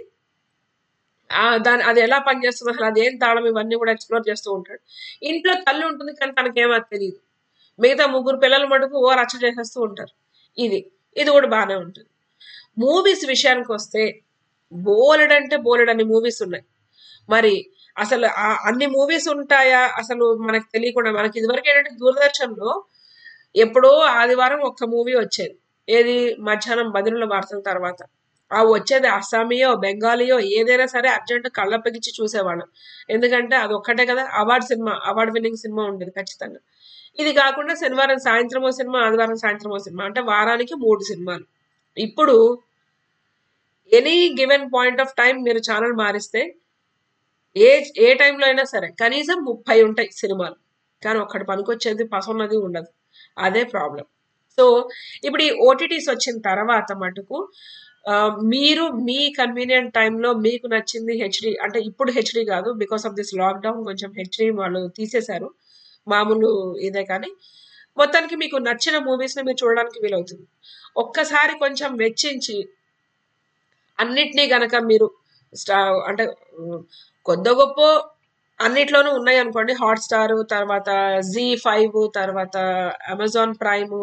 ఆ దాని అది ఎలా పనిచేస్తుంది అసలు అదేం తాళం ఇవన్నీ కూడా ఎక్స్ప్లోర్ చేస్తూ ఉంటాడు ఇంట్లో తల్లి ఉంటుంది కానీ తనకేమో అది తెలియదు మిగతా ముగ్గురు పిల్లల మటుకు ఓ రచ్చ చేసేస్తూ ఉంటారు ఇది ఇది కూడా బాగానే ఉంటుంది మూవీస్ విషయానికి వస్తే బోలెడంటే బోలెడన్ని మూవీస్ ఉన్నాయి మరి అసలు ఆ అన్ని మూవీస్ ఉంటాయా అసలు మనకు తెలియకుండా మనకి ఇదివరకు ఏంటంటే దూరదర్శన్లో ఎప్పుడో ఆదివారం ఒక్క మూవీ వచ్చేది ఏది మధ్యాహ్నం బదిలీల వార్తల తర్వాత ఆ వచ్చేది అస్సామీయో బెంగాలీయో ఏదైనా సరే అర్జెంట్ కళ్ళప్పగించి చూసేవాళ్ళం ఎందుకంటే అది ఒక్కటే కదా అవార్డ్ సినిమా అవార్డ్ విన్నింగ్ సినిమా ఉండేది ఖచ్చితంగా ఇది కాకుండా శనివారం సాయంత్రమో సినిమా ఆదివారం సాయంత్రమో సినిమా అంటే వారానికి మూడు సినిమాలు ఇప్పుడు any given point of time మీరు ఛానల్ మారిస్తే ఏ ఏ టైంలో అయినా సరే కనీసం ముప్పై ఉంటాయి సినిమాలు కానీ ఒక్కటి పనికొచ్చేది పసన్నది ఉండదు అదే ప్రాబ్లం సో ఇప్పుడు ఈ ఓటీటీస్ వచ్చిన తర్వాత మటుకు ఆ, మీరు మీ కన్వీనియంట్ టైంలో మీకు నచ్చింది హెచ్డి అంటే ఇప్పుడు హెచ్డి కాదు బికాస్ ఆఫ్ దిస్ లాక్డౌన్ కొంచెం హెచ్డి వాళ్ళు తీసేశారు మామూలు ఇదే కానీ మొత్తానికి మీకు నచ్చిన మూవీస్ని మీరు చూడడానికి వీలవుతుంది ఒక్కసారి కొంచెం వెచ్చించి అన్నిటినీ గనక మీరు స్టా అంటే ఉమ్, కొద్ది గొప్ప అన్నిట్లోనూ ఉన్నాయి అనుకోండి హాట్స్టార్ తర్వాత జీ ఫైవ్ తర్వాత అమెజాన్ ప్రైమ్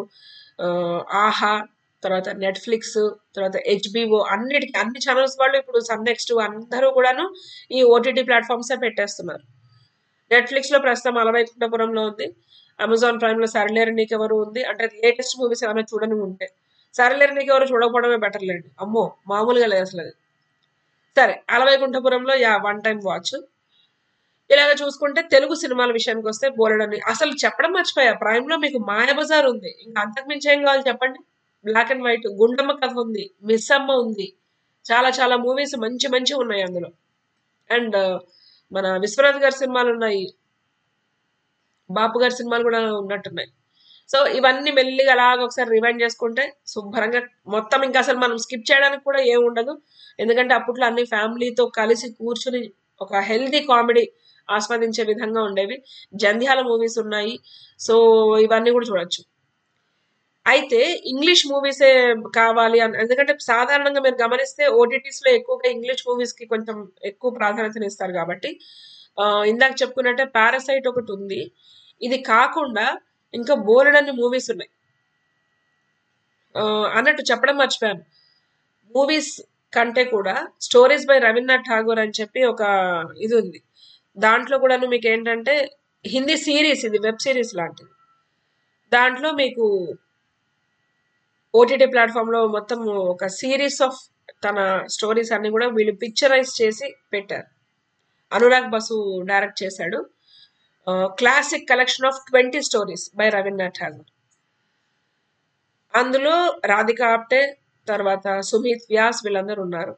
ఆహా తర్వాత నెట్ఫ్లిక్స్ తర్వాత హెచ్బిఓ అన్నిటికీ అన్ని ఛానల్స్ వాళ్ళు ఇప్పుడు సన్ నెక్స్ట్ అందరూ కూడాను ఈ ఓటీటీ ప్లాట్ఫామ్సే పెట్టేస్తున్నారు నెట్ఫ్లిక్స్ లో ప్రస్తుతం అలవైకుంఠపురంలో ఉంది అమెజాన్ ప్రైమ్ లో సరళేరు నీకెవరు ఉంది అంటే లేటెస్ట్ మూవీస్ ఏమైనా చూడని ఉంటే సరళేరు నీకెవరు చూడకపోవడమే బెటర్ లేండి అమ్మో మామూలుగా లేదు అసలు అది సరే Ala Vaikunthapurramuloo yeah one time watch ఇలాగ చూసుకుంటే తెలుగు సినిమాల విషయానికి వస్తే బోలెడని అసలు చెప్పడం మర్చిపోయా ప్రైమ్ లో మీకు మాయాబజార్ ఉంది ఇంకా అంతకు మించి ఏం కావాలి చెప్పండి బ్లాక్ అండ్ వైట్ గుండమ్మ కథ ఉంది మిస్ అమ్మ ఉంది చాలా చాలా మూవీస్ మంచి మంచి ఉన్నాయి అందులో అండ్ మన విశ్వనాథ్ గారి సినిమాలు ఉన్నాయి బాపు గారి సినిమాలు కూడా ఉన్నట్టున్నాయి సో ఇవన్నీ మెల్లిగా అలాగ ఒకసారి రివైండ్ చేసుకుంటే శుభ్రంగా మొత్తం ఇంకా అసలు మనం స్కిప్ చేయడానికి కూడా ఏం ఉండదు ఎందుకంటే అప్పట్లో అన్ని ఫ్యామిలీతో కలిసి కూర్చుని ఒక హెల్దీ కామెడీ ఆస్వాదించే విధంగా ఉండేవి జంధ్యాల మూవీస్ ఉన్నాయి సో ఇవన్నీ కూడా చూడొచ్చు అయితే ఇంగ్లీష్ మూవీసే కావాలి అని ఎందుకంటే సాధారణంగా మీరు గమనిస్తే ఓటీటీస్ లో ఎక్కువగా ఇంగ్లీష్ మూవీస్ కి కొంచెం ఎక్కువ ప్రాధాన్యతను ఇస్తారు కాబట్టి ఆ, ఇందాక చెప్పుకున్నట్టే పారాసైట్ ఒకటి ఉంది ఇది కాకుండా ఇంకా బోలెడన్ని మూవీస్ ఉన్నాయి ఆ, అన్నట్టు చెప్పడం మర్చిపోయాను మూవీస్ కంటే కూడా స్టోరీస్ బై రవీంద్రనాథ్ ఠాగూర్ అని చెప్పి ఒక ఇది ఉంది దాంట్లో కూడాను మీకు ఏంటంటే హిందీ సిరీస్ ఇది వెబ్ సిరీస్ లాంటిది దాంట్లో మీకు ఓటీటీ ప్లాట్ఫామ్ లో మొత్తం ఒక సిరీస్ ఆఫ్ తన స్టోరీస్ అన్ని కూడా వీళ్ళు పిక్చరైజ్ చేసి పెట్టారు అనురాగ్ బసు డైరెక్ట్ చేశాడు classic collection of twenty stories by Rabindranath Tagore అందులో రాధిక ఆప్టే తర్వాత సుమిత్ వ్యాస్ వీళ్ళందరూ ఉన్నారు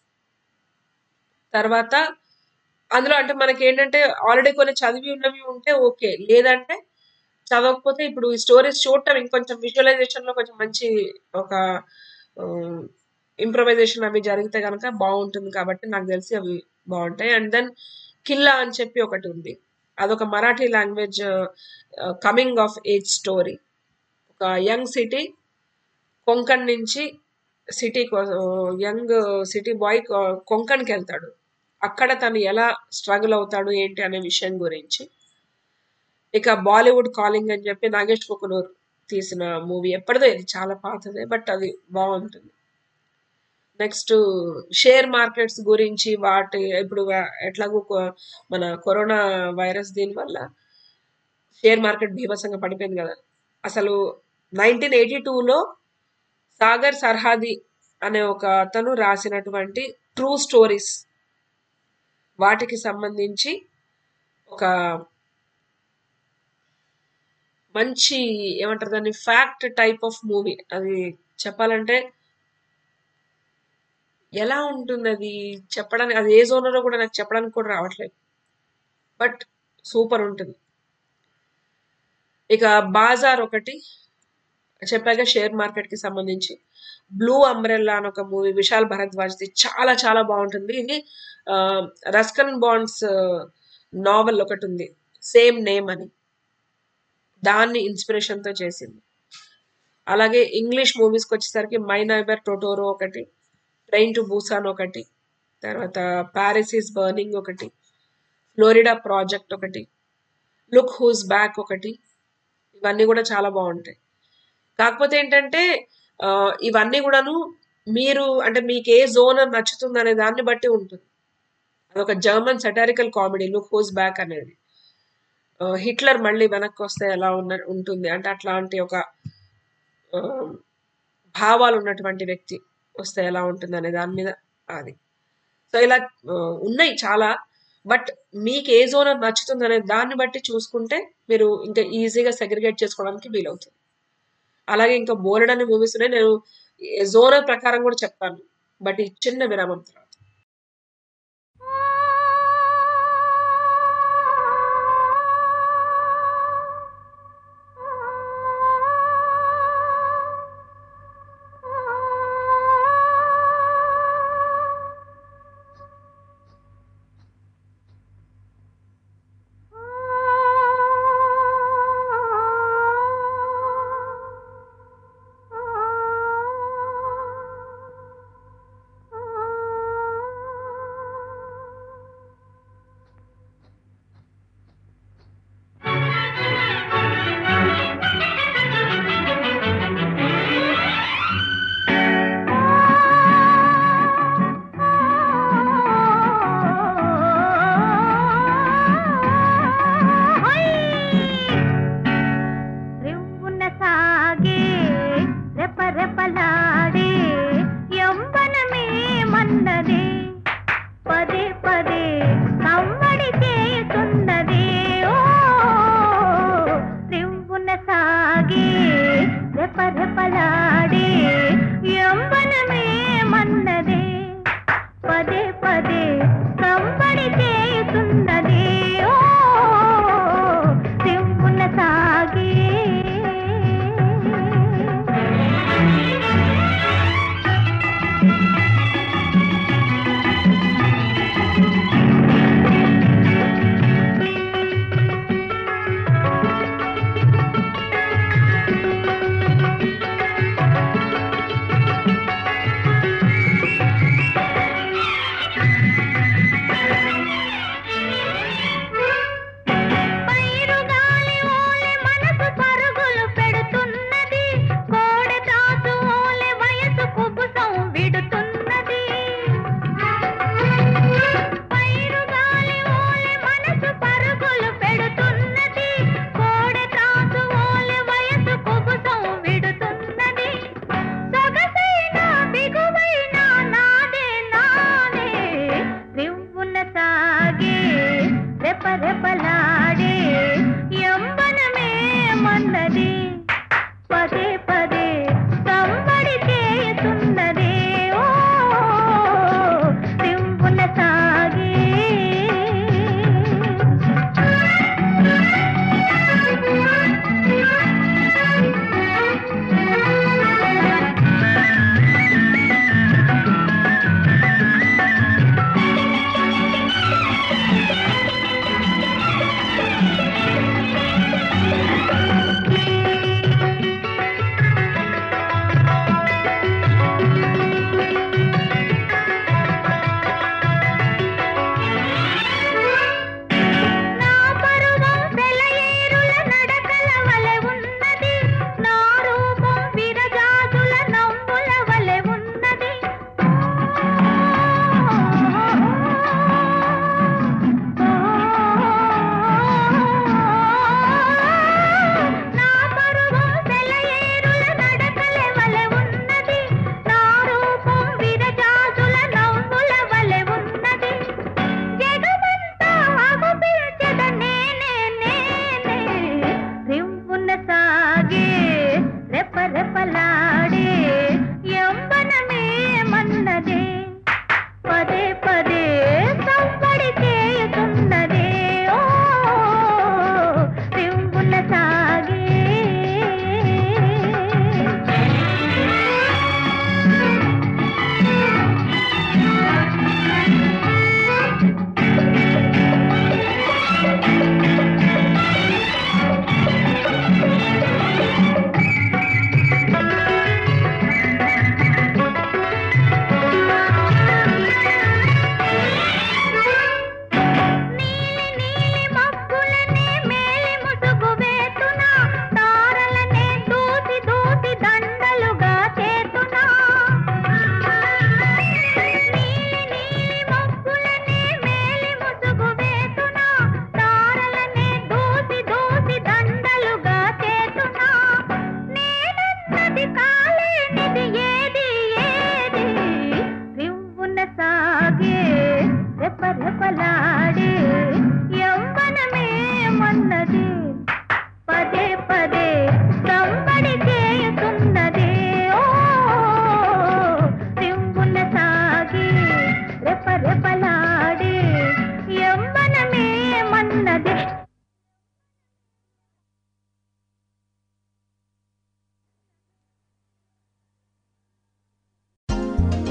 తర్వాత అందులో అంటే మనకి ఏంటంటే ఆల్రెడీ కొన్ని చదివి ఉన్నవి ఉంటే ఓకే లేదంటే చదవకపోతే ఇప్పుడు ఈ స్టోరీస్ చూడటం ఇంకొంచెం విజువలైజేషన్ లో కొంచెం మంచి ఒక ఇంప్రవైజేషన్ అవి జరిగితే కనుక బాగుంటుంది కాబట్టి నాకు తెలిసి అవి బాగుంటాయి అండ్ దెన్ కిల్లా అని చెప్పి ఒకటి ఉంది అదొక Marathi language coming of age story ఒక యంగ్ సిటీ కొంకణ్ నుంచి సిటీ యంగ్ సిటీ బాయ్ కొంకణ్కి వెళ్తాడు అక్కడ తను ఎలా స్ట్రగుల్ అవుతాడు ఏంటి అనే విషయం గురించి ఇక బాలీవుడ్ కాలింగ్ అని చెప్పి నాగేష్ కుకునూర్ తీసిన మూవీ ఎప్పటిదో ఇది చాలా పాతదే బట్ అది బాగుంటుంది నెక్స్ట్ షేర్ మార్కెట్స్ గురించి వాటి ఇప్పుడు వా- ఎట్లాగో కొ- మన కరోనా వైరస్ దీని వల్ల షేర్ మార్కెట్ భీభత్సంగా పడిపోయింది కదా అసలు నైన్టీన్ ఎయిటీ టూలో సాగర్ సర్హాది అనే ఒక అతను రాసినటువంటి ట్రూ స్టోరీస్ వాటికి సంబంధించి ఒక మంచి ఏమంటారు దాన్ని ఫ్యాక్ట్ టైప్ ఆఫ్ మూవీ అది చెప్పాలంటే ఎలా ఉంటుంది అది చెప్పడానికి అది ఏ జోనర్లో కూడా నాకు చెప్పడానికి కూడా రావట్లేదు బట్ సూపర్ ఉంటుంది ఇక బాజార్ ఒకటి చెప్పాక షేర్ మార్కెట్ కి సంబంధించి బ్లూ అంబ్రెల్లా అని ఒక మూవీ విశాల్ భరద్వాజ్ది చాలా చాలా బాగుంటుంది ఇది ఆ, రస్కన్ బాండ్స్ నావెల్ ఒకటి ఉంది సేమ్ నేమ్ అని దాన్ని ఇన్స్పిరేషన్ తో చేసింది అలాగే ఇంగ్లీష్ మూవీస్కి వచ్చేసరికి మై నైబర్ టొటోరో ఒకటి ట్రైన్ టు బూసాన్ ఒకటి తర్వాత ప్యారిస్ ఈస్ బర్నింగ్ ఒకటి ఫ్లోరిడా ప్రాజెక్ట్ ఒకటి లుక్ హూస్ బ్యాక్ ఒకటి ఇవన్నీ కూడా చాలా బాగుంటాయి కాకపోతే ఏంటంటే ఆ, ఇవన్నీ కూడాను మీరు అంటే మీకు ఏ జోన్ నచ్చుతుంది అనే దాన్ని బట్టి ఉంటుంది అదొక German satirical comedy look who's back అనేది ఆ, హిట్లర్ మళ్ళీ వెనక్కి వస్తే ఎలా ఉన్న ఉంటుంది అంటే అట్లాంటి ఒక ఆ, భావాలు ఉన్నటువంటి వ్యక్తి వస్తే ఎలా ఉంటుంది అనే దాని మీద అది సో ఇలా ఆ, ఉన్నాయి చాలా బట్ మీకు ఏ జోన్ నచ్చుతుంది అనే దాన్ని బట్టి చూసుకుంటే మీరు ఇంకా ఈజీగా సెగ్రిగేట్ చేసుకోవడానికి వీలవుతుంది అలాగే ఇంకా బోలెడని మూవీస్ ఉన్నాయి నేను జోనర్ ప్రకారం కూడా చెప్తాను బట్ ఈ చిన్న విరామం తర్వాత ఆ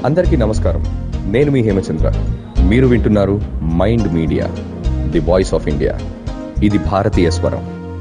అందరికీ నమస్కారం నేను మీ హేమచంద్ర మీరు వింటున్నారు mind media the voice of India ఇది భారతీయ స్వరం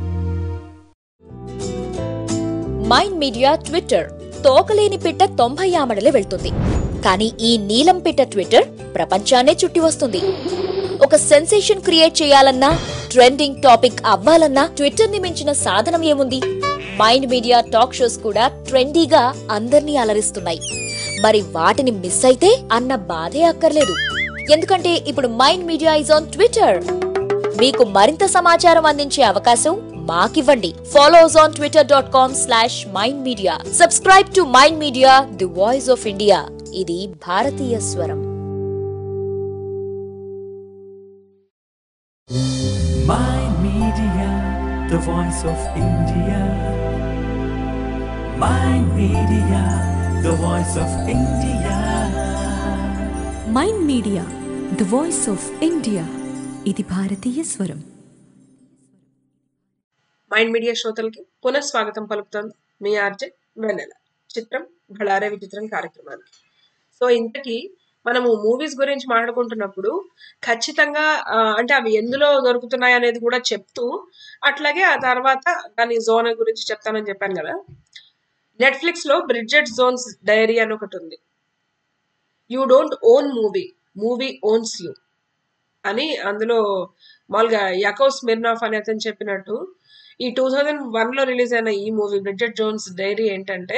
మైండ్ మీడియా ట్విట్టర్ తోకలేని పిట్ట తొంభై ఆమడలే వెళ్తుంది కానీ ఈ నీలం పిట్ట ట్విట్టర్ ప్రపంచాన్నే చుట్టి వస్తుంది ఒక సెన్సేషన్ క్రియేట్ చేయాలన్నా ట్రెండింగ్ టాపిక్ అవ్వాలన్నా ట్విట్టర్ ని మించిన సాధనం ఏముంది మైండ్ మీడియా టాక్ షోస్ కూడా ట్రెండీగా అందర్నీ అలరిస్తున్నాయి మరి వాటిని మిస్ అయితే అన్న బాధే అక్కర్లేదు ఎందుకంటే ఇప్పుడు mind media is on Twitter మీకు మరింత సమాచారం అందించే అవకాశం మాకివ్వండి follows on Twitter dot com slash mind media subscribe to mind media the voice of India ఇది భారతీయ స్వరం Mind Media, the voice of India. Mind Media, the voice of India. Mind media the voice of India ఇది భారతీయ స్వరం mind media శ్రోతలకి పునఃస్వాగతం పలుకుతోంది మీ RJ వెన్నెల చిత్రం బళారే విచిత్రం కార్యక్రమానికి సో ఇంతకీ మనము మూవీస్ గురించి మాట్లాడుకుంటున్నప్పుడు ఖచ్చితంగా ఆ, అంటే అవి ఎందులో దొరుకుతున్నాయి అనేది కూడా చెప్తూ అట్లాగే ఆ తర్వాత దాని జోన్ గురించి చెప్తానని చెప్పాను కదా నెట్ఫ్లిక్స్ లో బ్రిడ్జెట్ జోన్స్ డైరీ అని ఒకటి ఉంది you don't own movie movie owns you అని అందులో మామూలుగా యకో స్మిర్నాఫ్ అని అతను చెప్పినట్టు ఈ టూ థౌజండ్ వన్ లో రిలీజ్ అయిన ఈ మూవీ బ్రిడ్జెట్ జోన్స్ డైరీ ఏంటంటే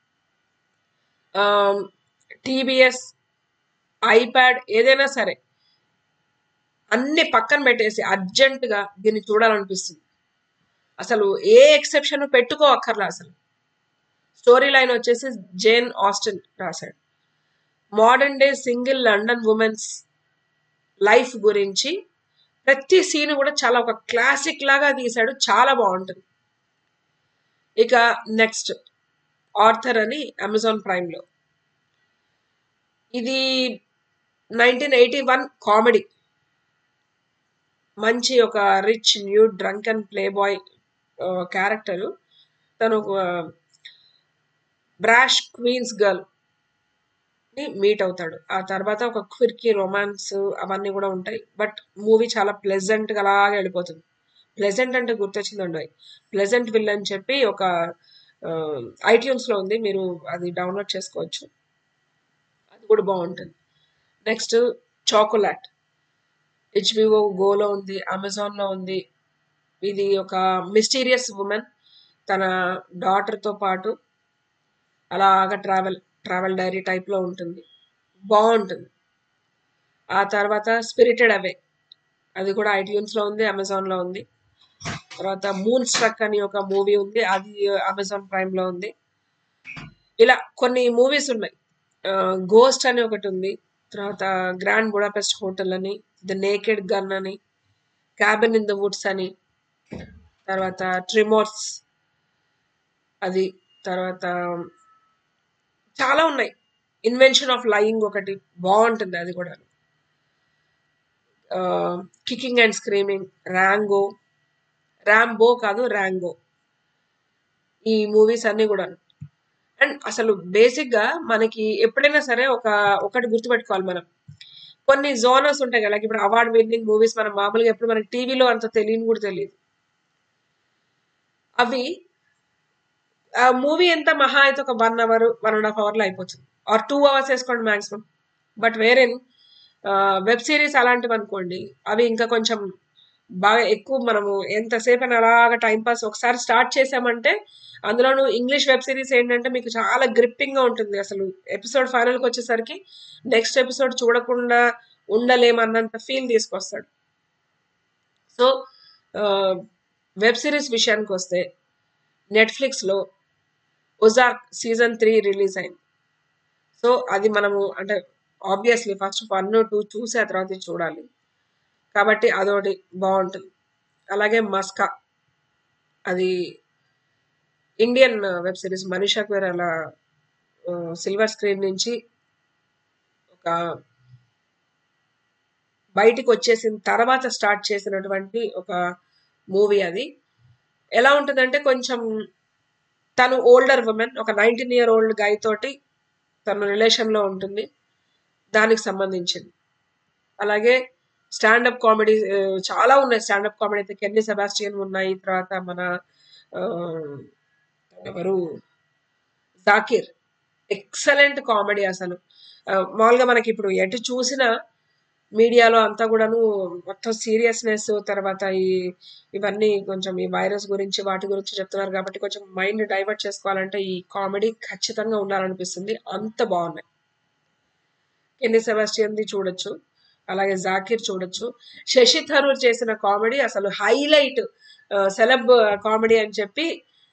టీబీఎస్ ఐప్యాడ్ ఏదైనా సరే అన్ని పక్కన పెట్టేసి అర్జెంట్ గా దీన్ని చూడాలనిపిస్తుంది అసలు ఏ ఎక్సెప్షన్ పెట్టుకో అక్కర్లా అసలు స్టోరీ లైన్ వచ్చేసి జేన్ ఆస్టిన్ రాశాడు modern day single London women's life గురించి ప్రతి సీన్ కూడా చాలా ఒక క్లాసిక్ లాగా తీశాడు చాలా బాగుంటుంది ఇక నెక్స్ట్ ఆర్థర్ అని అమెజాన్ ప్రైమ్ లో ఇది నైన్టీన్ ఎయిటీ వన్ కామెడీ మంచి ఒక rich new drunk and play boy character తను ఒక బ్రాష్ క్వీన్స్ గర్ల్ ని మీట్ అవుతాడు ఆ తర్వాత ఒక క్విర్కి రొమాన్స్ అవన్నీ కూడా ఉంటాయి బట్ మూవీ చాలా ప్లెజెంట్ గా అలాగే వెళ్ళిపోతుంది ప్లెజెంట్ అంటే గుర్తొచ్చిందండి ప్లెజెంట్ విల్ అని చెప్పి ఒక ఐట్యూన్స్ లో ఉంది మీరు అది డౌన్లోడ్ చేసుకోవచ్చు అది కూడా బాగుంటుంది నెక్స్ట్ చాకోలాట్ హెచ్బిఓ గోలో ఉంది అమెజాన్ లో ఉంది ఇది ఒక మిస్టీరియస్ ఉమెన్ తన daughter తో పాటు అలాగా ట్రావెల్ ట్రావెల్ డైరీ టైప్ లో ఉంటుంది బాగుంటుంది ఆ తర్వాత స్పిరిటెడ్ అవే అది కూడా ఐట్యూన్స్ లో ఉంది అమెజాన్ లో ఉంది తర్వాత మూన్ స్ట్రక్ అని ఒక మూవీ ఉంది అది అమెజాన్ ప్రైమ్ లో ఉంది ఇలా కొన్ని మూవీస్ ఉన్నాయి గోస్ట్ అని ఒకటి ఉంది తర్వాత గ్రాండ్ బుడాపెస్ట్ హోటల్ అని ద నేకెడ్ గన్ అని క్యాబిన్ ఇన్ ద వుడ్స్ అని తర్వాత ట్రిమోర్స్ అది తర్వాత చాలా ఉన్నాయి ఇన్వెన్షన్ ఆఫ్ లయింగ్ ఒకటి బాగుంటుంది అది కూడా kicking and screaming Rango Rambo కాదు ర్యాంగో ఈ మూవీస్ అన్ని కూడా అండ్ అసలు బేసిక్ గా మనకి ఎప్పుడైనా సరే ఒక ఒకటి గుర్తుపెట్టుకోవాలి మనం కొన్ని జోనర్స్ ఉంటాయి కదా like ఇప్పుడు అవార్డ్ విన్నింగ్ మూవీస్ మనం మామూలుగా ఎప్పుడు మనకి టీవీలో అంత తెలియని కూడా తెలియదు అవి ఆ మూవీ ఎంత మహా అయితే ఒక one hour one and half hour లో అయిపోతుంది ఆర్ టూ అవర్స్ వేసుకోండి మాక్సిమం బట్ వేరే వెబ్ సిరీస్ అలాంటివి అనుకోండి అవి ఇంకా కొంచెం బాగా ఎక్కువ మనము ఎంతసేపు అని అలాగా టైం పాస్ ఒకసారి స్టార్ట్ చేసామంటే అందులోనూ ఇంగ్లీష్ వెబ్ సిరీస్ ఏంటంటే మీకు చాలా గ్రిప్పింగ్ గా ఉంటుంది అసలు ఎపిసోడ్ ఫైనల్ కి వచ్చేసరికి నెక్స్ట్ ఎపిసోడ్ చూడకుండా ఉండలేమన్నంత ఫీల్ తీసుకొస్తాడు సో వెబ్ సిరీస్ విషయానికి వస్తే నెట్ఫ్లిక్స్ లో ఒజార్క్ సీజన్ త్రీ రిలీజ్ అయింది సో అది మనము అంటే ఆబ్వియస్లీ ఫస్ట్ వన్ టూ చూసి ఆ తర్వాత ఇది చూడాలి కాబట్టి అదొకటి బాగుంటుంది అలాగే మస్కా అది ఇండియన్ వెబ్ సిరీస్ మనీషా క్వేర్ అలా సిల్వర్ స్క్రీన్ నుంచి ఒక బయటికి వచ్చేసిన తర్వాత స్టార్ట్ చేసినటువంటి ఒక మూవీ అది ఎలా ఉంటుందంటే కొంచెం తను ఓల్డర్ ఉమెన్ ఒక నైన్టీన్ ఇయర్ ఓల్డ్ గై తోటి తన రిలేషన్లో ఉంటుంది దానికి సంబంధించింది అలాగే స్టాండప్ కామెడీ చాలా ఉన్నాయి స్టాండప్ కామెడీ అయితే కెన్నీ సెబాస్టియన్ ఉన్నాయి తర్వాత మన ఆ, ఎవరు జాకిర్ ఎక్సలెంట్ కామెడీ అసలు ఆ, మామూలుగా మనకి ఇప్పుడు ఎటు చూసినా మీడియాలో అంతా కూడాను మొత్తం సీరియస్నెస్ తర్వాత ఈ ఇవన్నీ కొంచెం ఈ వైరస్ గురించి వాటి గురించి చెప్తున్నారు కాబట్టి కొంచెం మైండ్ డైవర్ట్ చేసుకోవాలంటే ఈ కామెడీ ఖచ్చితంగా ఉండాలనిపిస్తుంది అంత బాగున్నాయి కెన్నీ సెబాస్టియన్ది చూడొచ్చు అలాగే జాకిర్ చూడొచ్చు శశి థరూర్ చేసిన కామెడీ అసలు హైలైట్ సెలబ్ కామెడీ అని చెప్పి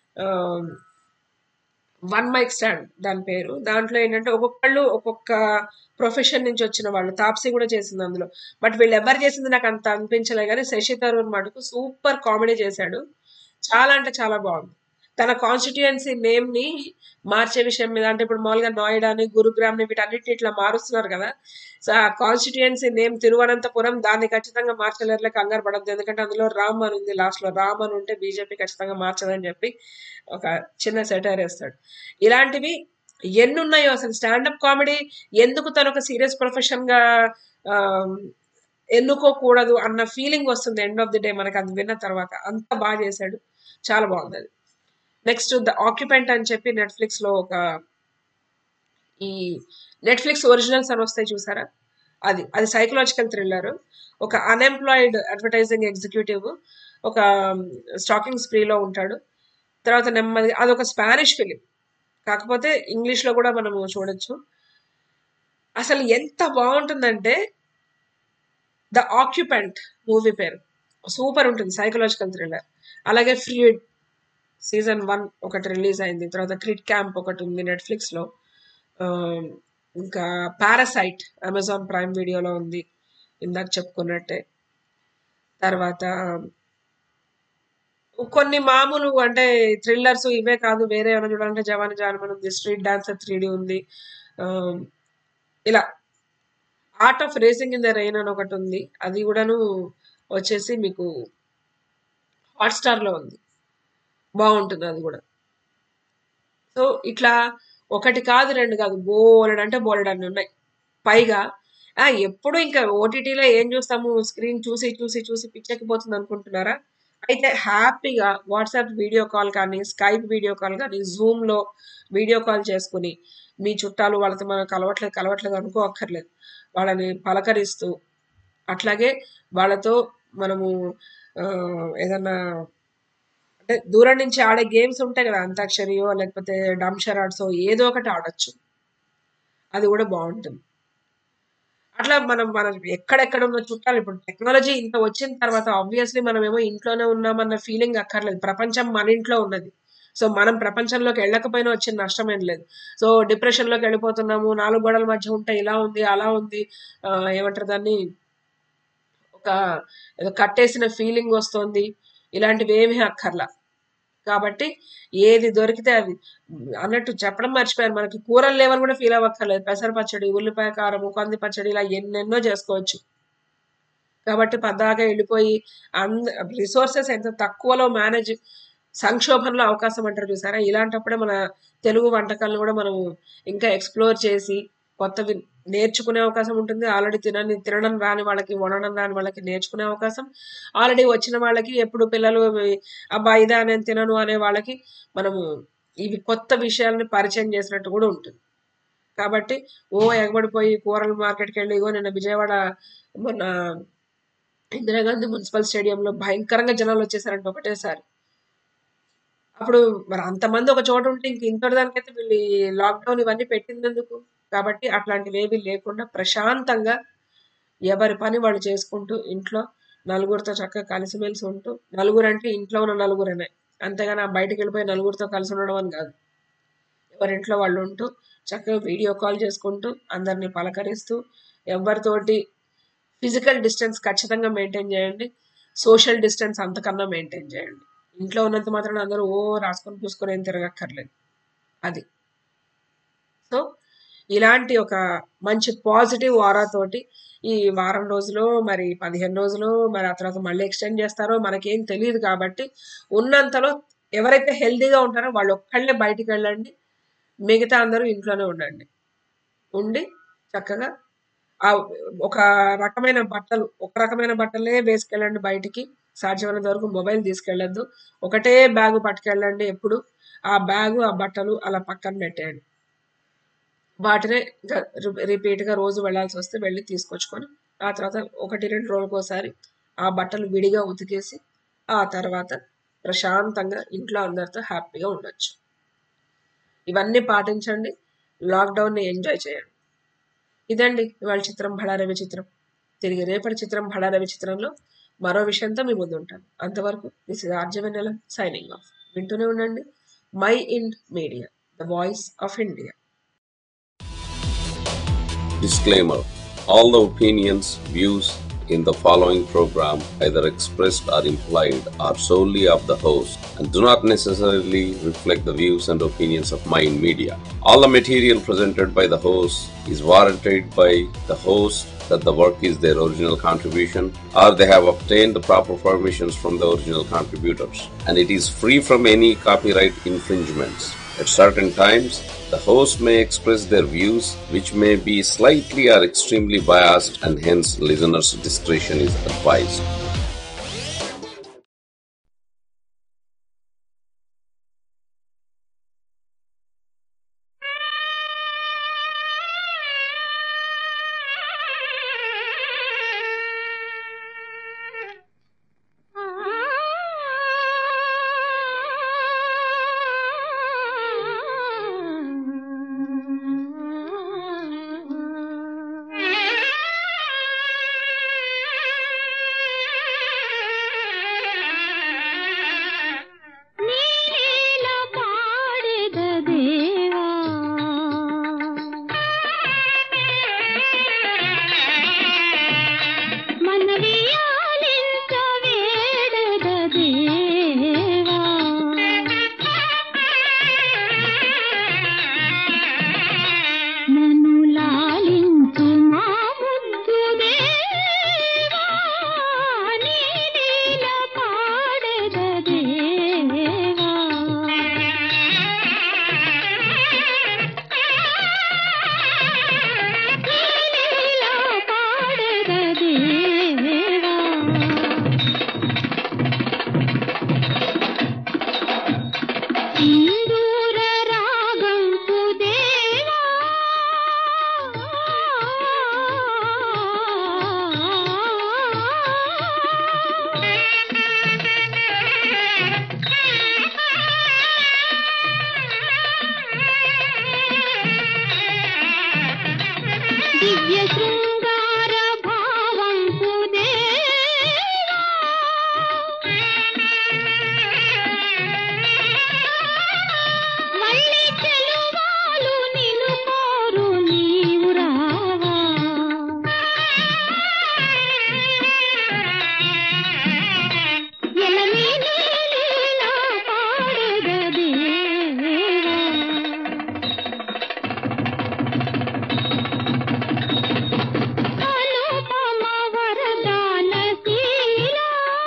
వన్ మైక్ స్టాండ్ దాని పేరు దాంట్లో ఏంటంటే ఒక్కొక్కళ్ళు ఒక్కొక్క ప్రొఫెషన్ నుంచి వచ్చిన వాళ్ళు తాప్సీ కూడా చేసింది అందులో బట్ వీళ్ళు ఎవరు చేసింది నాకు అంత అనిపించలే కానీ శశి థరూర్ మటుకు సూపర్ కామెడీ చేశాడు చాలా అంటే చాలా బాగుంది తన కాన్స్టిట్యుయెన్సీ నేమ్ ని మార్చే విషయం మీద అంటే ఇప్పుడు మామూలుగా నోయిడాని గురుగ్రామ్ ని వీటన్నిటిని ఇట్లా మారుస్తున్నారు కదా సో ఆ కాన్స్టిట్యుయెన్సీ నేమ్ తిరువనంతపురం దాన్ని ఖచ్చితంగా మార్చలేరులే కంగారు పడద్దు ఎందుకంటే అందులో రామ్ అని ఉంది లాస్ట్ లో రామ్ అని ఉంటే బీజేపీ ఖచ్చితంగా మార్చదని చెప్పి ఒక చిన్న సెటైర్ వేస్తాడు ఇలాంటివి ఎన్ని ఉన్నాయో అసలు స్టాండప్ కామెడీ ఎందుకు తను ఒక సీరియస్ ప్రొఫెషన్ గా ఆ, ఎన్నుకోకూడదు అన్న ఫీలింగ్ వస్తుంది ఎండ్ ఆఫ్ ది డే మనకి అది విన్న తర్వాత అంత బాగా చేశాడు చాలా బాగుంది అది నెక్స్ట్ ద ఆక్యుపెంట్ అని చెప్పి నెట్ఫ్లిక్స్ లో ఒక ఈ నెట్ఫ్లిక్స్ ఒరిజినల్స్ అని వస్తాయి చూసారా అది అది సైకలాజికల్ థ్రిల్లర్ ఒక అన్ఎంప్లాయిడ్ అడ్వర్టైజింగ్ ఎగ్జిక్యూటివ్ ఒక స్టాకింగ్ స్ప్రీలో ఉంటాడు తర్వాత నెమ్మది అదొక స్పానిష్ ఫిలిం కాకపోతే ఇంగ్లీష్ లో కూడా మనము చూడొచ్చు అసలు ఎంత బాగుంటుందంటే ద ఆక్యుపెంట్ మూవీ పేరు సూపర్ ఉంటుంది సైకలాజికల్ థ్రిల్లర్ అలాగే ఫ్రీడ్ సీజన్ వన్ ఒకటి రిలీజ్ అయింది తర్వాత క్రిట్ క్యాంప్ ఒకటి ఉంది నెట్ఫ్లిక్స్ లో ఆ, ఇంకా పారాసైట్ అమెజాన్ ప్రైమ్ వీడియోలో ఉంది ఇందాక చెప్పుకున్నట్టే తర్వాత కొన్ని మామూలు అంటే థ్రిల్లర్స్ ఇవే కాదు వేరే ఏమైనా చూడాలంటే జవాన్ జానమన్ ఉంది స్ట్రీట్ డాన్సర్ త్రీ ఉంది ఆ, ఇలా art of racing in the rain అని ఒకటి ఉంది అది కూడాను వచ్చేసి మీకు హాట్స్టార్ లో ఉంది బాగుంటుంది అది కూడా సో ఇట్లా ఒకటి కాదు రెండు కాదు బోలెడు అంటే బోలెడు అన్ని ఉన్నాయి పైగా ఆ, ఎప్పుడు ఇంకా ఓటీటీలో ఏం చూస్తాము స్క్రీన్ చూసి చూసి చూసి పిచ్చెక్కిపోతుంది అనుకుంటున్నారా అయితే హ్యాపీగా వాట్సాప్ వీడియో కాల్ కానీ స్కైప్ వీడియో కాల్ కానీ జూమ్ లో వీడియో కాల్ చేసుకుని మీ చుట్టాలు వాళ్ళతో మనం కలవట్లేదు కలవట్లేదు అనుకో అక్కర్లేదు వాళ్ళని పలకరిస్తూ అట్లాగే వాళ్ళతో మనము ఆ, ఏదన్నా అంటే దూరం నుంచి ఆడే గేమ్స్ ఉంటాయి కదా అంతాక్షరియో లేకపోతే డంషరాడ్సో ఏదో ఒకటి ఆడొచ్చు అది కూడా బాగుంటుంది అట్లా మనం మనం ఎక్కడెక్కడ ఉన్న చుట్టాలు ఇప్పుడు టెక్నాలజీ ఇంత వచ్చిన తర్వాత ఆబ్వియస్లీ మనం ఏమో ఇంట్లోనే ఉన్నామన్న ఫీలింగ్ అక్కర్లేదు ప్రపంచం మన ఇంట్లో ఉన్నది సో మనం ప్రపంచంలోకి వెళ్ళకపోయినా వచ్చిన నష్టం ఏం లేదు సో డిప్రెషన్ లోకి వెళ్ళిపోతున్నాము నాలుగు గోడల మధ్య ఉంటే ఇలా ఉంది అలా ఉంది ఆ, ఏమంటారు దాన్ని ఒక ఏదో కట్టేసిన ఫీలింగ్ వస్తుంది ఇలాంటివి ఏమీ అక్కర్లా కాబట్టి ఏది దొరికితే అది అన్నట్టు చెప్పడం మర్చిపోయాను మనకి కూరలు లేవని కూడా ఫీల్ అవ్వక్కర్లేదు పెసర పచ్చడి ఉల్లిపాయ కారం కంది పచ్చడి ఇలా ఎన్నెన్నో చేసుకోవచ్చు కాబట్టి పద్దాగా వెళ్ళిపోయి అంద రిసోర్సెస్ ఎంత తక్కువలో మేనేజ్ సంక్షోభంలో అవకాశం అంటారు చూసారా ఇలాంటప్పుడే మన తెలుగు వంటకాలను కూడా మనం ఇంకా ఎక్స్ప్లోర్ చేసి కొత్తవి నేర్చుకునే అవకాశం ఉంటుంది ఆల్రెడీ తినని తినడం రాని వాళ్ళకి వండడం రాని వాళ్ళకి నేర్చుకునే అవకాశం ఆల్రెడీ వచ్చిన వాళ్ళకి ఎప్పుడు పిల్లలు అబ్బా ఇదా నేను తినను అనే వాళ్ళకి మనము ఇవి కొత్త విషయాలని పరిచయం చేసినట్టు కూడా ఉంటుంది కాబట్టి ఓ ఎగబడిపోయి కూరల మార్కెట్కి వెళ్ళి ఇగో నిన్న విజయవాడ మొన్న ఇందిరాగాంధీ మున్సిపల్ స్టేడియంలో భయంకరంగా జనాలు వచ్చేసారంట ఒకటేసారి అప్పుడు మరి అంతమంది ఒక చోట ఉంటే ఇంక ఇంతటి దానికైతే వీళ్ళు లాక్డౌన్ ఇవన్నీ పెట్టినందుకు కాబట్టి అట్లాంటివి ఏవి లేకుండా ప్రశాంతంగా ఎవరి పని వాళ్ళు చేసుకుంటూ ఇంట్లో నలుగురితో చక్కగా కలిసిమెలిసి ఉంటూ నలుగురు అంటే ఇంట్లో ఉన్న నలుగురనే అంతేగాని ఆ బయటికి వెళ్ళిపోయి నలుగురితో కలిసి ఉండడం అని కాదు ఎవరింట్లో వాళ్ళు ఉంటూ చక్కగా వీడియో కాల్ చేసుకుంటూ అందరినీ పలకరిస్తూ ఎవరితోటి ఫిజికల్ డిస్టెన్స్ ఖచ్చితంగా మెయింటైన్ చేయండి సోషల్ డిస్టెన్స్ అంతకన్నా మెయింటైన్ చేయండి ఇంట్లో ఉన్నంత మాత్రం అందరూ ఓ రాసుకొని పూసుకొని ఏం తిరగక్కర్లేదు అది సో ఇలాంటి ఒక మంచి పాజిటివ్ వారాతోటి ఈ వారం రోజులు మరి పదిహేను రోజులు మరి ఆ తర్వాత మళ్ళీ ఎక్స్టెండ్ చేస్తారో మనకేం తెలియదు కాబట్టి ఉన్నంతలో ఎవరైతే హెల్తీగా ఉంటారో వాళ్ళు ఒక్కళ్ళే బయటికి వెళ్ళండి మిగతా అందరూ ఇంట్లోనే ఉండండి ఉండి చక్కగా ఆ ఒక రకమైన బట్టలు ఒక రకమైన బట్టలే వేసుకెళ్ళండి బయటికి సాధ్యమైనంత వరకు మొబైల్ తీసుకెళ్ళొద్దు ఒకటే బ్యాగు పట్టుకెళ్ళండి ఎప్పుడు ఆ బ్యాగు ఆ బట్టలు అలా పక్కన పెట్టేయండి వాటినే ఇంకా రి- రిపీట్గా రోజు వెళ్ళాల్సి వస్తే వెళ్ళి తీసుకొచ్చుకొని ఆ తర్వాత ఒకటి రెండు రోజులకు ఒకసారి ఆ బట్టలు విడిగా ఉతికేసి ఆ తర్వాత ప్రశాంతంగా ఇంట్లో అందరితో హ్యాపీగా ఉండొచ్చు ఇవన్నీ పాటించండి లాక్డౌన్ని ఎంజాయ్ చేయండి ఇదండి ఇవాళ చిత్రం భళారవి చిత్రం తిరిగి రేపటి చిత్రం భళారవి చిత్రంలో మరో విషయంతో మీ ముందు ఉంటాను అంతవరకు this is Arjavennela signing off వింటూనే ఉండండి my ind media the voice of India Disclaimer All the opinions, views in the following program, either expressed or implied, are solely of the host and do not necessarily reflect the views and opinions of Mind Media. All the material presented by the host is warranted by the host that the work is their original contribution or they have obtained the proper permissions from the original contributors and it is free from any copyright infringements. At certain times, the host may express their views, which may be slightly or extremely biased, and hence listeners' discretion is advised. ನೀಲ ಪಾಡಿದ ದೇವಾ ಮನವಿಯಾಲಿಂತ ಬೇಡದ ದೇವಾ నన్ను లాలించు మా ముద్దు దేవా నీ లీల పాడెద దేవా నీ లీల పాడెద దేవా సింధూర రాగంపు దేవా దివ్య శృంగార భావంపు మళ్ళీ చెలువాలు నిన్ను కోరు నీవు రావా ఎలనీ నీలీలా పాడెద దేవా అనుపమ వరదాన శీలా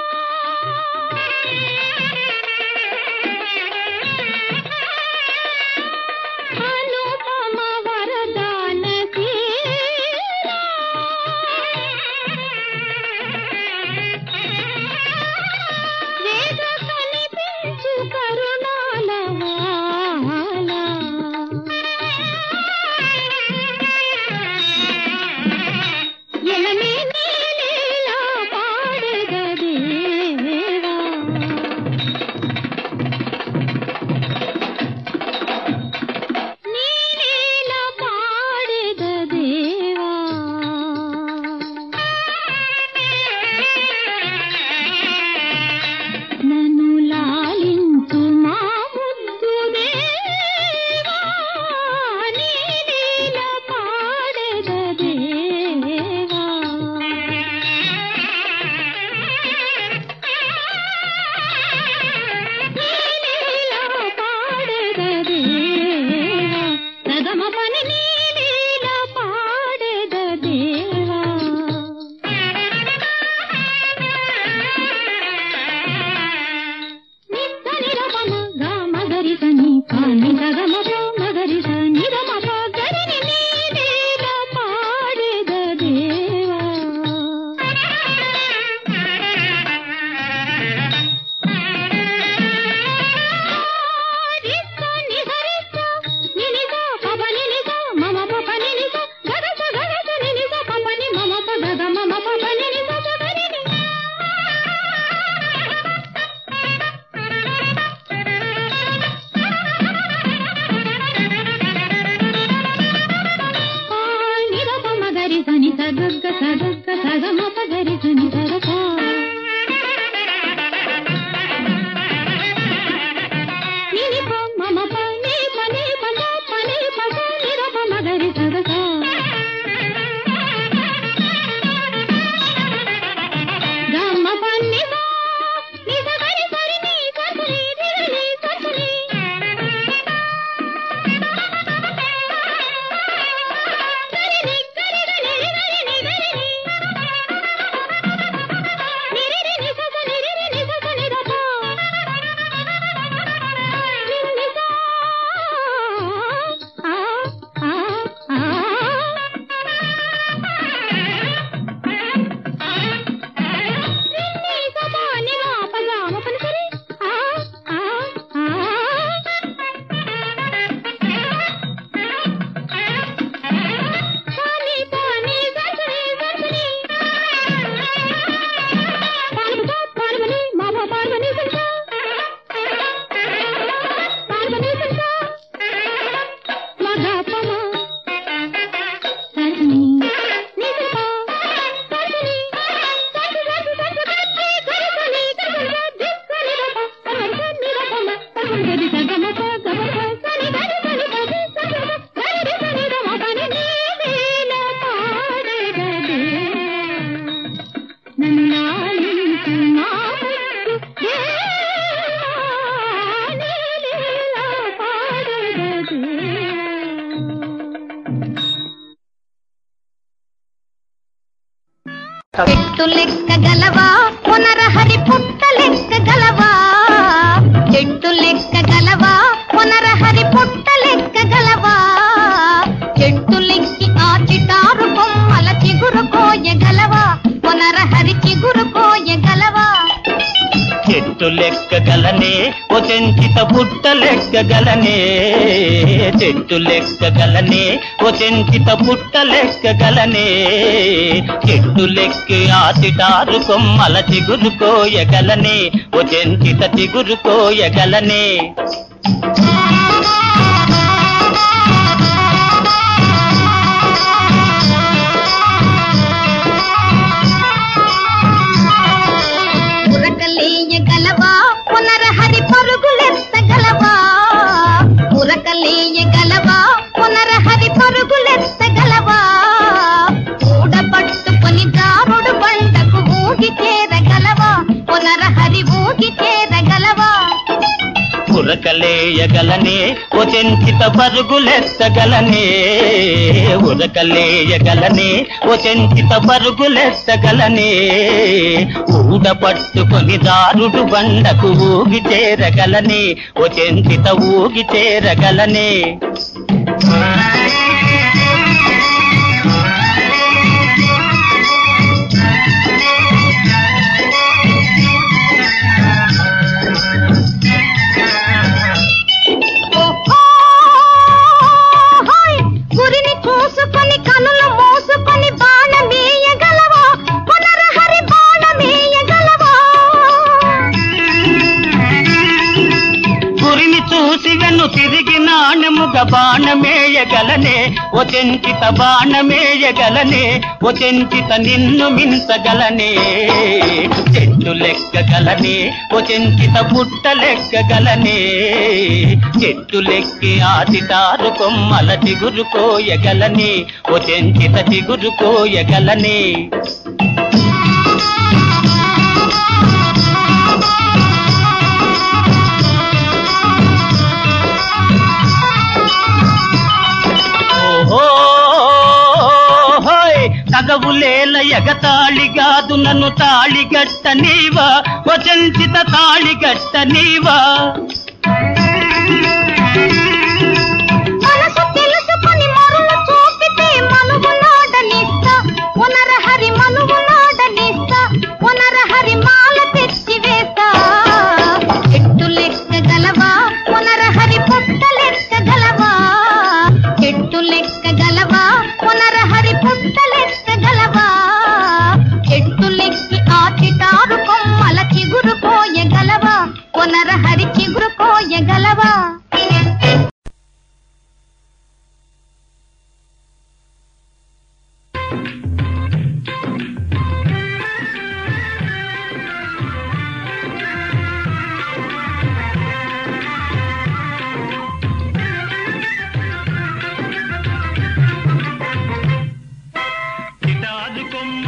అనుపమ వరదాన శీలా వేద కనిపించు కరుణాల వాలా ఎలమే నీలీలా పాడెద దేవా నీలీలా పాడెద దేవా నన్ను లాలించు మా ముద్దు దేవా నీలీల పాడెద దేవా నీలీల పాడెద దేవా సగమ పని నీలీల పాడెద దేవా నిత్త నిరపమ గా మగరి సని పాని సగమ ప మగరి సని రమ ప గరి ని నీ గరి సని సగగ్గ సగగ్గ సగమ పగరి సని సగక నిని ప మమ ప ని ప ని ప ద ప ని ప స ని ర ప మ గరి సగక గమ ప ని స ని స గరి సరి ని స స ని రి రి ని స స ని పాని పాని సర్సరి సర్సరి పార్వత పార్వని మామ పార్వని సంస పార్వని సంస మగ పమ సర్సని నిసప సర్సని సర్స సర్స సర్స గట్టి గరిసని గరిస దిక్కని రప పర్వత నిరపమ పర్వత గరి సగమ ప గమ ప సని గరి సని ప సని గరి సని రమ పని నీవేల పాడగదే నన్ను లాలించు నా ముద్దు దేవా, నీలీలా పాడగదే. చెట్టు లెక్క గలవా పునరహరి పుట్ట లెక్క గలవా చెట్టు లెక్క గలవా పునరహరి పుట్ట లెక్క గలవా చెట్టు లెక్కి ఆ చిటారు కొమ్మల చిగురు కోయగలవా పునరహరి చిగురు కోయగలవా చెట్టు లెక్కగలనే ఓ చెంచిత పుట్ట లెక్కగలనే చెట్టు లెక్కగలనే ఓ చెంచిత పుట్ట లెక్కగలనే చెట్టు లెక్కి ఆసిటారు కొమ్మల చిగురు కోయగలనే ఓ చెంచిత చిగురు కోయగలనే ఉరకలేయగలవా పునరహరి పరుగులెత్తగలవా ఉరకలేయగలవా పునరహరి పరుగులెత్తగలవా ఊడ పట్టుకొని దారుడు బండకు ఊగి చేరగలవా పునరహరి ఊగి చేరగలవా ఉరకలేయగలనే ఓ చెంచిత పరుగులెత్తగలనే ఉరకలేయగలనే ఓ చెంచిత పరుగులెత్తగలనే ఊడ పట్టుకొని దారుడు బండకు ఊగి చేరగలనే ఓ చెంచిత ఊగి చేరగలనే ఓహోయ్! గురిని చూసుకొని కనులు మూసుకొని బాణమేయగలవా పునరహరి బాణమేయగలవా గురిని చూసి వెన్ను తిరిగి నాణముగ బాణమేయగలనే ఓ చెంచిత బాణమేయగలనే ఓ చెంచిత నిన్ను మించగలనే చెట్టు లెక్కగలనే ఓ చెంచిత పుట్ట లెక్కగలనే చెట్టు లెక్కి ఆదితారు కొమ్మల చిగురు కోయగలనే ఓ చెంచిత చిగురు కోయగలనే ఓహోయ్ తగవులేల ఎగతాళిగాదు నన్ను తాళిగట్ట నీవా వచంచిత తాళిగట్ట నీవా మనసు తెలుసుకొని మరులు చూపితే మనువు నాడనిస్తా పునరహరి మనువు నాడనిస్తా పునరహరి మాల తెచ్చి వేస్తా చెట్టు లెక్కగలవా పునరహరి పుట్ట లెక్కగలవా చెట్టు లెక్కగలవా పునరహరి పుట్ట లెక్కగలవా చెట్టు లెక్కి ఆ చిటారు కొమ్మల చిగురు కోయగలవా పునరహరి చిగురు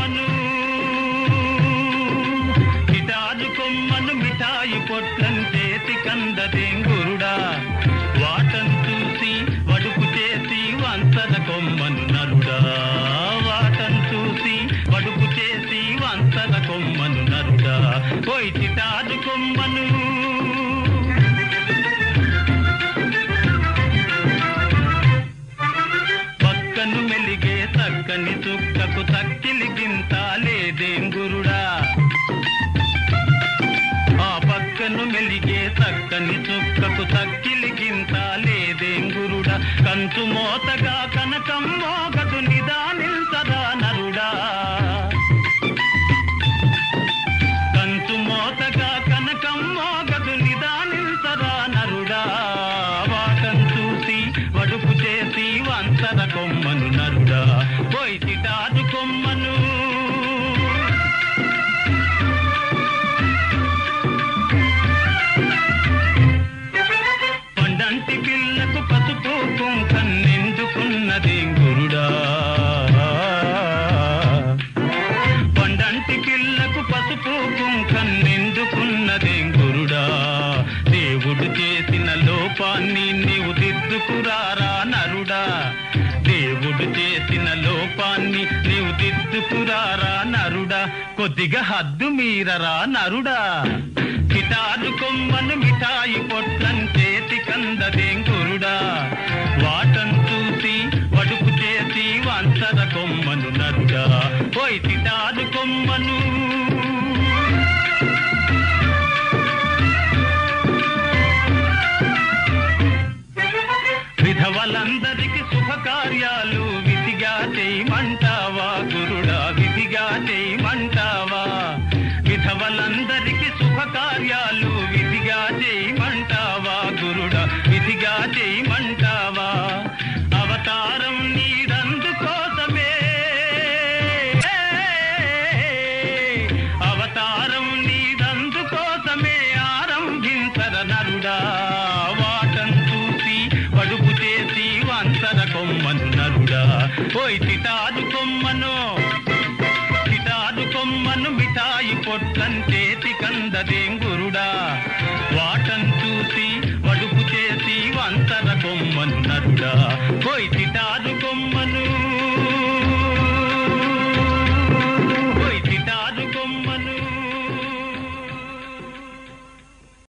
కొమ్మను గిటారు కొమ్మను మిఠాయి పొట్లం చేతి కందదేం గురుడా వాటను చూసి వడుపు చేసి వంతన కొమ్మను నరుడా వాటను చూసి వడుపు చేసి వంతన కొమ్మను నరుడా పోయి చిటారు కొమ్మను పక్కను మెలిగే చక్కని చుక్కకు తక్కిలి గింత లేదేం గురుడా ఆ పక్కను మెలిగే చక్కని చుక్కకు తక్కిలి గింత లేదేం గురుడా కంచు మోతగా కనకం మోగదు నిదానిల్సదా నరుడా కంచు మోతగా కనకం మోగదు నిదానిల్సదా నరుడా వాటం చూసి వడుపు చేసి వంతర కొమ్మను నరుడా పోయి చిటాదు కొమ్మను పండంటి పిల్లకు పసుపు కుంకన్నెందుకున్నదేం గురుడా పండంటి పిల్లకు పసుపు కుంకన్నెందుకున్నదేం గురుడా దేవుడు చేసిన లోపాన్ని నీవు దిద్దుకురారా నరుడా దేవుడు చేసిన లోపాన్ని నీవు దిద్దుకురారా నరుడా కొద్దిగా హద్దు మీరరా నరుడా గిటారు కొమ్మను మిఠాయి పొట్లం చేతి కందదేం గురుడా వాటను చూసి వడుపు చేసి వంచర కొమ్మను నరుడా పోయి గిటారు కొమ్మను విధవలందరికి శుభకార్యాలు విధిగా చేయమంటావా గురుడా విధిగా చేయమంటావా విధవలందరికి శుభకార్యాలు విధిగా చేయమంటావా గురుడా విధిగా చేయమంటావా అవతారం నీదందు కోసమే అవతారం నీదందు కోసమే ఆరంభించర నరుడా వాటం చూసి వడుపు చేసి వంచర కొమ్మను నరుడా ఓయ్ తిటాదు కొమ్మను తిటాదు కొమ్మను మిఠాయి పొట్లం చేతి కందదేం గురుడా వాటం చూసి వడుపు చేసి వంచర కొమ్మను నరుడా ఓయ్